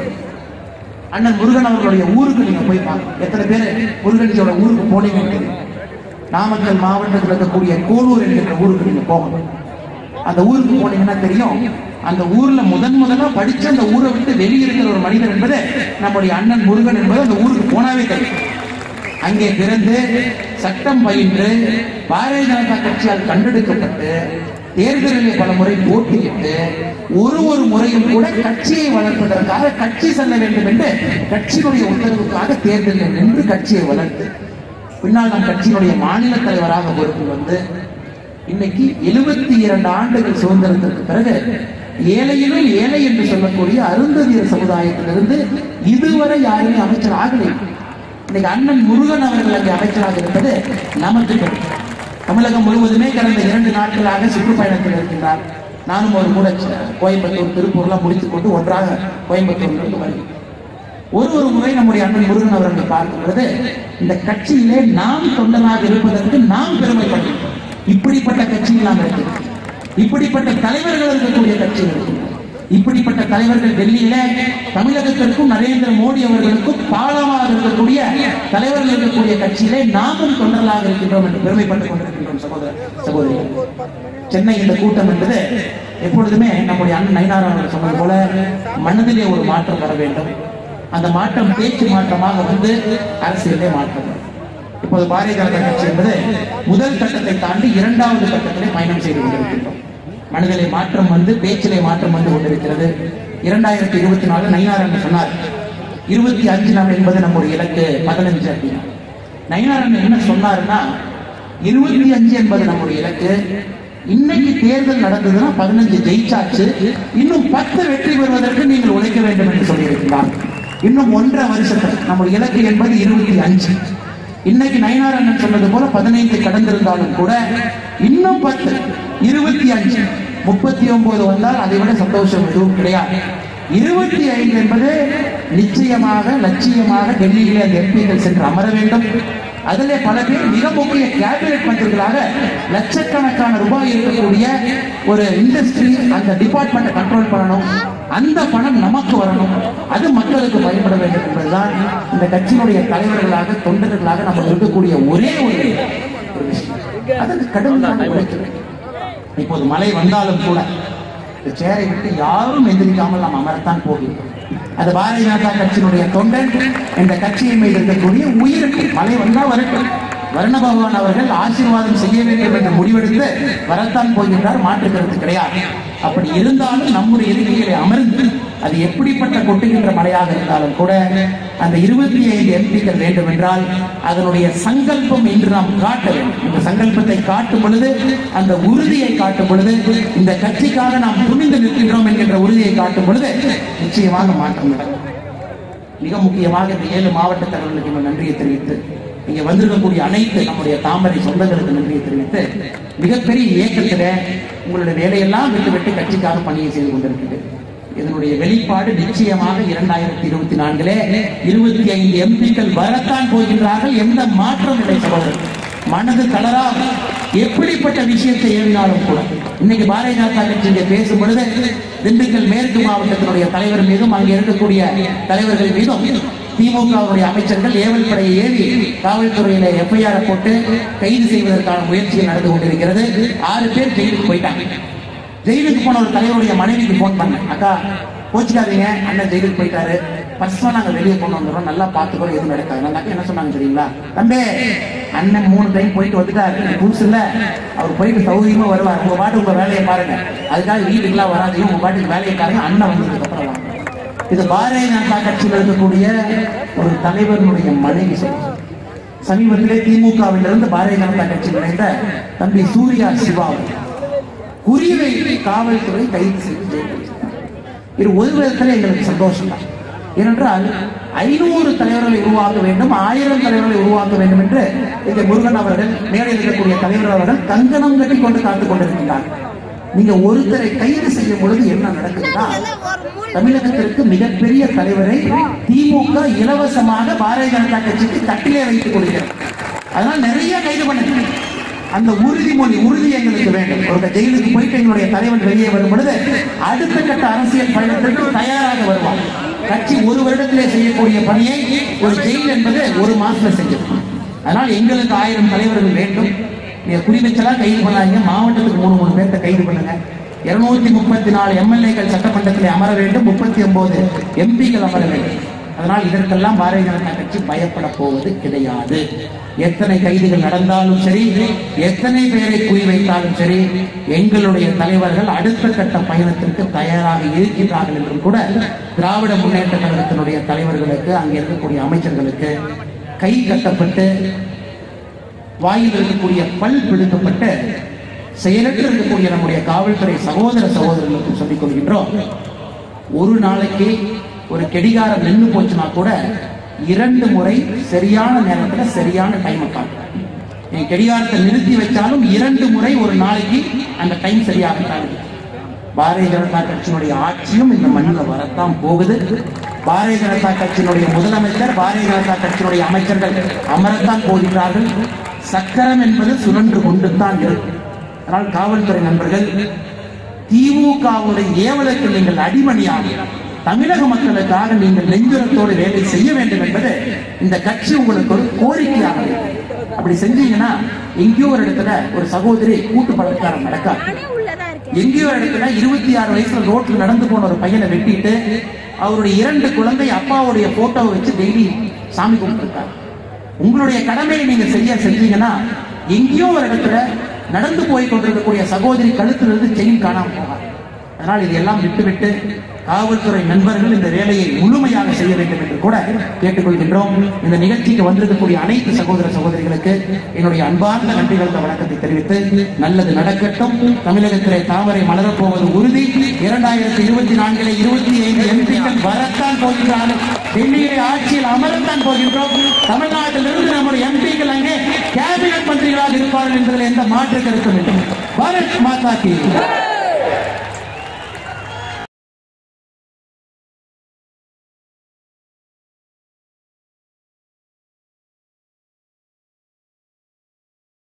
அண்ணன் முருகன் அவர்களுடைய ஊருக்கு நீங்க போய் பாருங்க எத்தனை பேர் முருகன்ஜியோட ஊருக்கு போனீங்கன்னு தெரியும் நாமக்கல் மாவட்டத்தில் இருக்கக்கூடிய கோலூர் என்கிற ஊருக்கு நீங்க போகணும் அந்த ஊருக்கு போனீங்கன்னா தெரியும் அந்த ஊர்ல முதன் முதலா படிச்சு அந்த ஊரை விட்டு வெளியே இருக்கிற ஒரு மனிதர் என்பது நம்முடைய அண்ணன் முருகன் என்பது அந்த ஊருக்கு போனாவே தெரியும் அங்கே பிறந்து சட்டம் பயின்று பாரதிய ஜனதா கட்சியால் கண்டெடுக்கப்பட்டு தேர்தலில் பல முறை போட்டியிட்டு ஒரு ஒரு முறையும் கூட கட்சியை வளர்ப்பதற்காக கட்சி செல்ல வேண்டும் என்று கட்சியினுடைய உத்தரவுக்காக தேர்தலில் நின்று கட்சியை வளர்த்து பின்னால் நம் கட்சியினுடைய மாநில தலைவராக பொறுப்பில் வந்து இன்னைக்கு எழுபத்தி இரண்டு ஆண்டுகள் சுதந்திரத்திற்கு பிறகு ஏழையிலும் ஏழை என்று சொல்லக்கூடிய அருந்ததியர் சமுதாயத்திலிருந்து இதுவரை யாருமே அமைச்சர் ஆகலை இன்னைக்கு அண்ணன் முருகன் அவர்கள் அங்கே அமைச்சராக இருப்பது நமக்கு பெருமை. தமிழகம் முழுவதுமே கடந்த இரண்டு நாட்களாக சுற்றுப்பயணத்தில் இருக்கின்றார் நானும் ஒரு கூட கோயம்புத்தூர் திருப்பூர்லாம் முடித்துக் கொண்டு ஒன்றாக கோயம்புத்தூரிலிருந்து வருகிறேன் ஒரு ஒரு முறை நம்முடைய அண்ணன் முருகன் அவர்களை பார்க்கும் பொழுது இந்த கட்சியிலே நாம் தொண்டனாக இருப்பதற்கு நாம் பெருமைப்படுகிறோம் இப்படிப்பட்ட கட்சியில் நாம் இருக்கிறோம் இப்படிப்பட்ட தலைவர்கள் இருக்கக்கூடிய கட்சியில் இருக்கிறோம் இப்படிப்பட்ட தலைவர்கள் டெல்லியில தமிழகத்திற்கும் நரேந்திர மோடி அவர்களுக்கும் பாலமாக இருக்கக்கூடிய தலைவர்கள் இருக்கக்கூடிய கட்சியிலே நாமும் தொண்டர்களாக இருக்கின்றோம் என்று பெருமைப்பட்டுக் கொண்டிருக்கின்றோம் சகோதர சகோதரிகள் சென்னை இந்த கூட்டம் என்பது எப்பொழுதுமே நம்முடைய அண்ணன் நயினார் அவர்கள் சொன்னது போல மனதிலே ஒரு மாற்றம் வர வேண்டும் அந்த மாற்றம் பேச்சு மாற்றமாக வந்து அரசியலே மாற்றம் வரும். இப்போது பாரதிய ஜனதா கட்சி என்பது முதல் கட்டத்தை தாண்டி இரண்டாவது கட்டத்திலே பயணம் செய்து கொண்டிருக்கின்றோம் மனதிலே மாற்றம் வந்து பேச்சிலே மாற்றம் வந்து கொண்டிருக்கிறது இரண்டாயிரத்தி இருபத்தி நாலு நயினார் என்று சொன்னார் இருபத்தி அஞ்சு நாள் என்பது நம்முடைய இலக்கு பதினஞ்சு அப்படின்னா நயினார் என்ன சொன்னாருன்னா இருபத்தி அஞ்சு என்பது நம்முடைய இலக்கு இன்னைக்கு தேர்தல் நடந்ததுன்னா பதினஞ்சு ஜெயிச்சாச்சு இன்னும் பத்து வெற்றி பெறுவதற்கு நீங்கள் உழைக்க வேண்டும் என்று சொல்லியிருக்கிறார் இன்னும் ஒன்றரை வருஷத்துல நம்முடைய இலக்கு என்பது இருபத்தி அஞ்சு இன்னைக்கு நயனார் அண்ணன் சொன்னது போல பதினைந்து கடந்திருந்தாலும் கூட இன்னும் பத்து இருபத்தி அஞ்சு முப்பத்தி ஒன்பது வந்தால் அதை விட சந்தோஷம் எதுவும் கிடையாது இருபத்தி ஐந்து என்பது நிச்சயமாக லட்சியமாக டெல்லியிலே அந்த எம்பிக்கள் சென்று அமர வேண்டும் அதிலே பல பேர் மிக முக்கிய கேபினெட் மந்திரிகளாக லட்சக்கணக்கான ரூபாய் இருக்கக்கூடிய ஒரு இண்டஸ்ட்ரி அந்த டிபார்ட்மெண்ட்டை கண்ட்ரோல் பண்ணணும் அந்த பணம் நமக்கு வரணும் அது மக்களுக்கு பயன்பட வேண்டும் என்பதுதான் இந்த கட்சியினுடைய தலைவர்களாக தொண்டர்களாக நம்ம இருக்கக்கூடிய ஒரே ஒரு ஒரு விஷயம் அதற்கு கடுமையான உழைக்க வேண்டும் இப்போது மழை வந்தாலும் கூட இந்த சேரை விட்டு யாரும் எந்திரிக்காமல் நாம் அமரத்தான் போகிறோம் அது பாரதிய ஜனதா கட்சியினுடைய தொண்டன் இந்த கட்சியின் மீது இருக்கக்கூடிய உயிருக்கு மழை வந்தா வரட்டும் வருண பகவான் அவர்கள் ஆசீர்வாதம் செய்ய வேண்டும் என்று முடிவெடுத்து வரத்தான் போகின்றார் மாற்று கருத்து கிடையாது அப்படி இருந்தாலும் நம்முடைய இருக்கையிலே அமர்ந்து அது எப்படிப்பட்ட கொட்டுகின்ற மழையாக இருந்தாலும் கூட அந்த இருபத்தி ஐந்து எம்பிக்கள் வேண்டும் என்றால் அதனுடைய சங்கல்பம் இன்று நாம் காட்ட வேண்டும் இந்த சங்கல்பத்தை காட்டும் பொழுது அந்த உறுதியை காட்டும் பொழுது இந்த கட்சிக்காக நாம் துணிந்து நிற்கின்றோம் என்கின்ற உறுதியை காட்டும் பொழுது நிச்சயமாக மாற்றம் நடக்கும் மிக முக்கியமாக இந்த ஏழு மாவட்ட தலைவர்களுக்கு இந்த நன்றியை தெரிவித்து இங்க வந்திருக்கக்கூடிய அனைத்து நம்முடைய தாமரை சொந்தங்களுக்கு நன்றியை தெரிவித்து மிகப்பெரிய இயக்கத்துல உங்களுடைய வேலையெல்லாம் விட்டு விட்டு கட்சிக்காக பணியை செய்து கொண்டிருக்கிறது இதனுடைய வெளிப்பாடு நிச்சயமாக இரண்டாயிரத்தி இருபத்தி நான்கிலே இருபத்தி ஐந்து எம்பிக்கள் வரத்தான் போகின்றார்கள் எந்த மாற்றம் இல்லை சகோதரர் மனது தளராக எப்படிப்பட்ட விஷயத்தை ஏறினாலும் கூட இன்னைக்கு பாரதிய ஜனதா கட்சி இங்கே பேசும் பொழுது திண்டுக்கல் மேற்கு மாவட்டத்தினுடைய தலைவர் மீதும் அங்கே இருக்கக்கூடிய தலைவர்கள் மீதும் திமுகவுடைய அமைச்சர்கள் ஏவல் படையை ஏவி காவல்துறையில எஃப்ஐஆர் போட்டு கைது செய்வதற்கான முயற்சிகள் நடந்து கொண்டிருக்கிறது ஆறு பேர் ஜெயிலுக்கு போயிட்டாங்க ஜெயிலுக்கு போன ஒரு தலைவருடைய மனைவிக்கு போன் பண்ணேன் அக்கா கோச்சிக்காதீங்க அண்ணன் ஜெயிலுக்கு போயிட்டாரு பர்சனல் நாங்க வெளியே கொண்டு வந்துடுறோம் நல்லா பார்த்துக்கோ எதுவும் நடக்காது அந்த அக்கா என்ன சொன்னாங்க தெரியுங்களா தம்பி அண்ணன் மூணு டைம் போயிட்டு வந்துட்டாரு புதுசு இல்ல அவர் போயிட்டு சௌகரியமா வருவார் உங்க பாட்டு உங்க வேலையை பாருங்க அதுக்காக வீட்டுக்குலாம் வராதீங்க உங்க பாட்டுக்கு வேலையை பாருங்க அண்ணன் வந்ததுக்கு அப்புறம் வாங்க இது பாரதிய ஜனதா கட்சியில் இருக்கக்கூடிய ஒரு தலைவர்களுடைய மனைவி சொல்லுது சமீபத்திலே திமுகவில் இருந்து பாரதிய ஜனதா கட்சி நுழைந்த தம்பி சூர்யா சிவா அவர்கள் குறிவை காவல்துறை கைது செய்து ஜெயிலில் வைத்தார். இது ஒரு விதத்தில் எங்களுக்கு சந்தோஷம் தான் ஏனென்றால் ஐநூறு தலைவர்களை உருவாக்க வேண்டும் ஆயிரம் தலைவர்களை உருவாக்க வேண்டும் என்று இந்த முருகன் அவர்கள் மேலே இருக்கக்கூடிய தலைவர் அவர்கள் கங்கணம் கட்டி கொண்டு காத்துக் கொண்டிருக்கிறார் நீங்க ஒருத்தரை கைது செய்யும் பொழுது என்ன நடக்குதுன்னா தமிழகத்திற்கு மிகப்பெரிய தலைவரை திமுக இலவசமாக பாரதிய ஜனதா கட்சிக்கு கட்டிலே வைத்துக் கொடுக்கிறது அதனால நிறைய கைது பண்ணுங்க அந்த உறுதிமொழி உறுதி எங்களுக்கு வேண்டும் ஒரு ஜெயிலுக்கு போயிட்டு எங்களுடைய தலைவன் வெளியே வரும் பொழுது அடுத்த கட்ட அரசியல் பயணத்திற்கு தயாராக வருவார் கட்சி ஒரு வருடத்திலே செய்யக்கூடிய பணியை ஒரு ஜெயில் என்பது ஒரு மாசத்துல செஞ்சிருக்கும் அதனால் எங்களுக்கு ஆயிரம் தலைவர்கள் வேண்டும் நீங்க குறிவச்சலா கைது பண்ணாதீங்க மாவட்டத்துக்கு மூணு மூணு பேர்த்த கைது பண்ணுங்க இருநூத்தி முப்பத்தி நாலு எம்எல்ஏக்கள் சட்டமன்றத்தில் அமர வேண்டும் முப்பத்தி ஒன்பது எம்பிக்கள் அமர வேண்டும் அதனால் இதற்கெல்லாம் பாரதிய ஜனதா கட்சி பயப்பட போவது கிடையாது எத்தனை கைதுகள் நடந்தாலும் சரி எத்தனை பேரை குறிவைத்தாலும் சரி எங்களுடைய தலைவர்கள் அடுத்த கட்ட பயணத்திற்கு தயாராக இருக்கின்றார்கள் என்றும் கூட திராவிட முன்னேற்ற கழகத்தினுடைய தலைவர்களுக்கு அங்கே இருக்கக்கூடிய அமைச்சர்களுக்கு கை கட்டப்பட்டு வாயில் இருக்கக்கூடிய பல் பிடுக்கப்பட்டு செயலற்று இருக்கக்கூடிய நம்முடைய காவல்துறை சகோதர சகோதரர்களுக்கு சொல்லிக் கொள்கின்றோம் ஒரு நாளைக்கு ஒரு கெடிகாரம் நின்று போச்சுன்னா கூட இரண்டு முறை சரியான நேரத்துல சரியான டைம் காட்டும் நீங்க கெடிகாரத்தை நிறுத்தி வச்சாலும் இரண்டு முறை ஒரு நாளைக்கு அந்த டைம் சரியாக காணுது பாரதிய ஜனதா கட்சியினுடைய ஆட்சியும் இந்த மண்ணில் வரத்தான் போகுது பாரதிய ஜனதா கட்சியினுடைய முதலமைச்சர் பாரதிய ஜனதா கட்சியினுடைய அமைச்சர்கள் அமரத்தான் போகிறார்கள் சக்கரம் என்பது சுழன்று கொண்டுத்தான் இருக்கும் அதனால் காவல்துறை நண்பர்கள் திமுகவுடைய ஏவலுக்கு நீங்கள் அடிமணியாக தமிழக மக்களுக்காக நீங்கள் நெஞ்சுரத்தோடு வேலை செய்ய வேண்டும் என்பது இந்த கட்சி உங்களுக்கு ஒரு கோரிக்கையாக இருக்கு. அப்படி செஞ்சீங்கன்னா எங்கேயோ ஒரு இடத்துல ஒரு சகோதரி கூட்டு பலாத்காரம் நடக்காது நானே உள்ளதான் இருக்கேன் எங்கேயோ ஒரு இடத்துல இருபத்தி ஆறு வயசுல ரோட்ல நடந்து போன ஒரு பையனை வெட்டிட்டு அவருடைய இரண்டு குழந்தை அப்பாவுடைய போட்டோவை வச்சு டெய்லி சாமி கும்பிட்டுருக்காரு உங்களுடைய கடமையை நீங்க செய்ய செஞ்சீங்கன்னா எங்கேயோ ஒரு இடத்துல நடந்து போய் கொண்டிருக்கக்கூடிய சகோதரி கழுத்திலிருந்து செயின் காணாம போகாது அதனால் இதையெல்லாம் விட்டுவிட்டு காவல்துறை நண்பர்கள் இந்த வேலையை முழுமையாக செய்ய வேண்டும் என்று கூட கேட்டுக்கொள்கின்றோம் இந்த நிகழ்ச்சிக்கு வந்திருக்கக்கூடிய அனைத்து சகோதர சகோதரிகளுக்கு என்னுடைய அன்பார்ந்த நன்றி கலந்த வணக்கத்தை தெரிவித்து நல்லது நடக்கட்டும் தமிழகத்திலே தாமரை மலரப்போவது உறுதி இரண்டாயிரத்தி இருபத்தி நான்கிலே இருபத்தி ஐந்து எம்பிக்கள் வரத்தான் போகிறார்கள் டெல்லியிலே ஆட்சியில் அமரத்தான் போகின்றோம் தமிழ்நாட்டிலிருந்து நம்முடைய எம்பிக்கள் அங்கே கேபினட் மந்திரிகளாக இருப்பார்கள் என்பதில் எந்த மாற்று கருத்தும் இல்லை பாரத் மாதா கி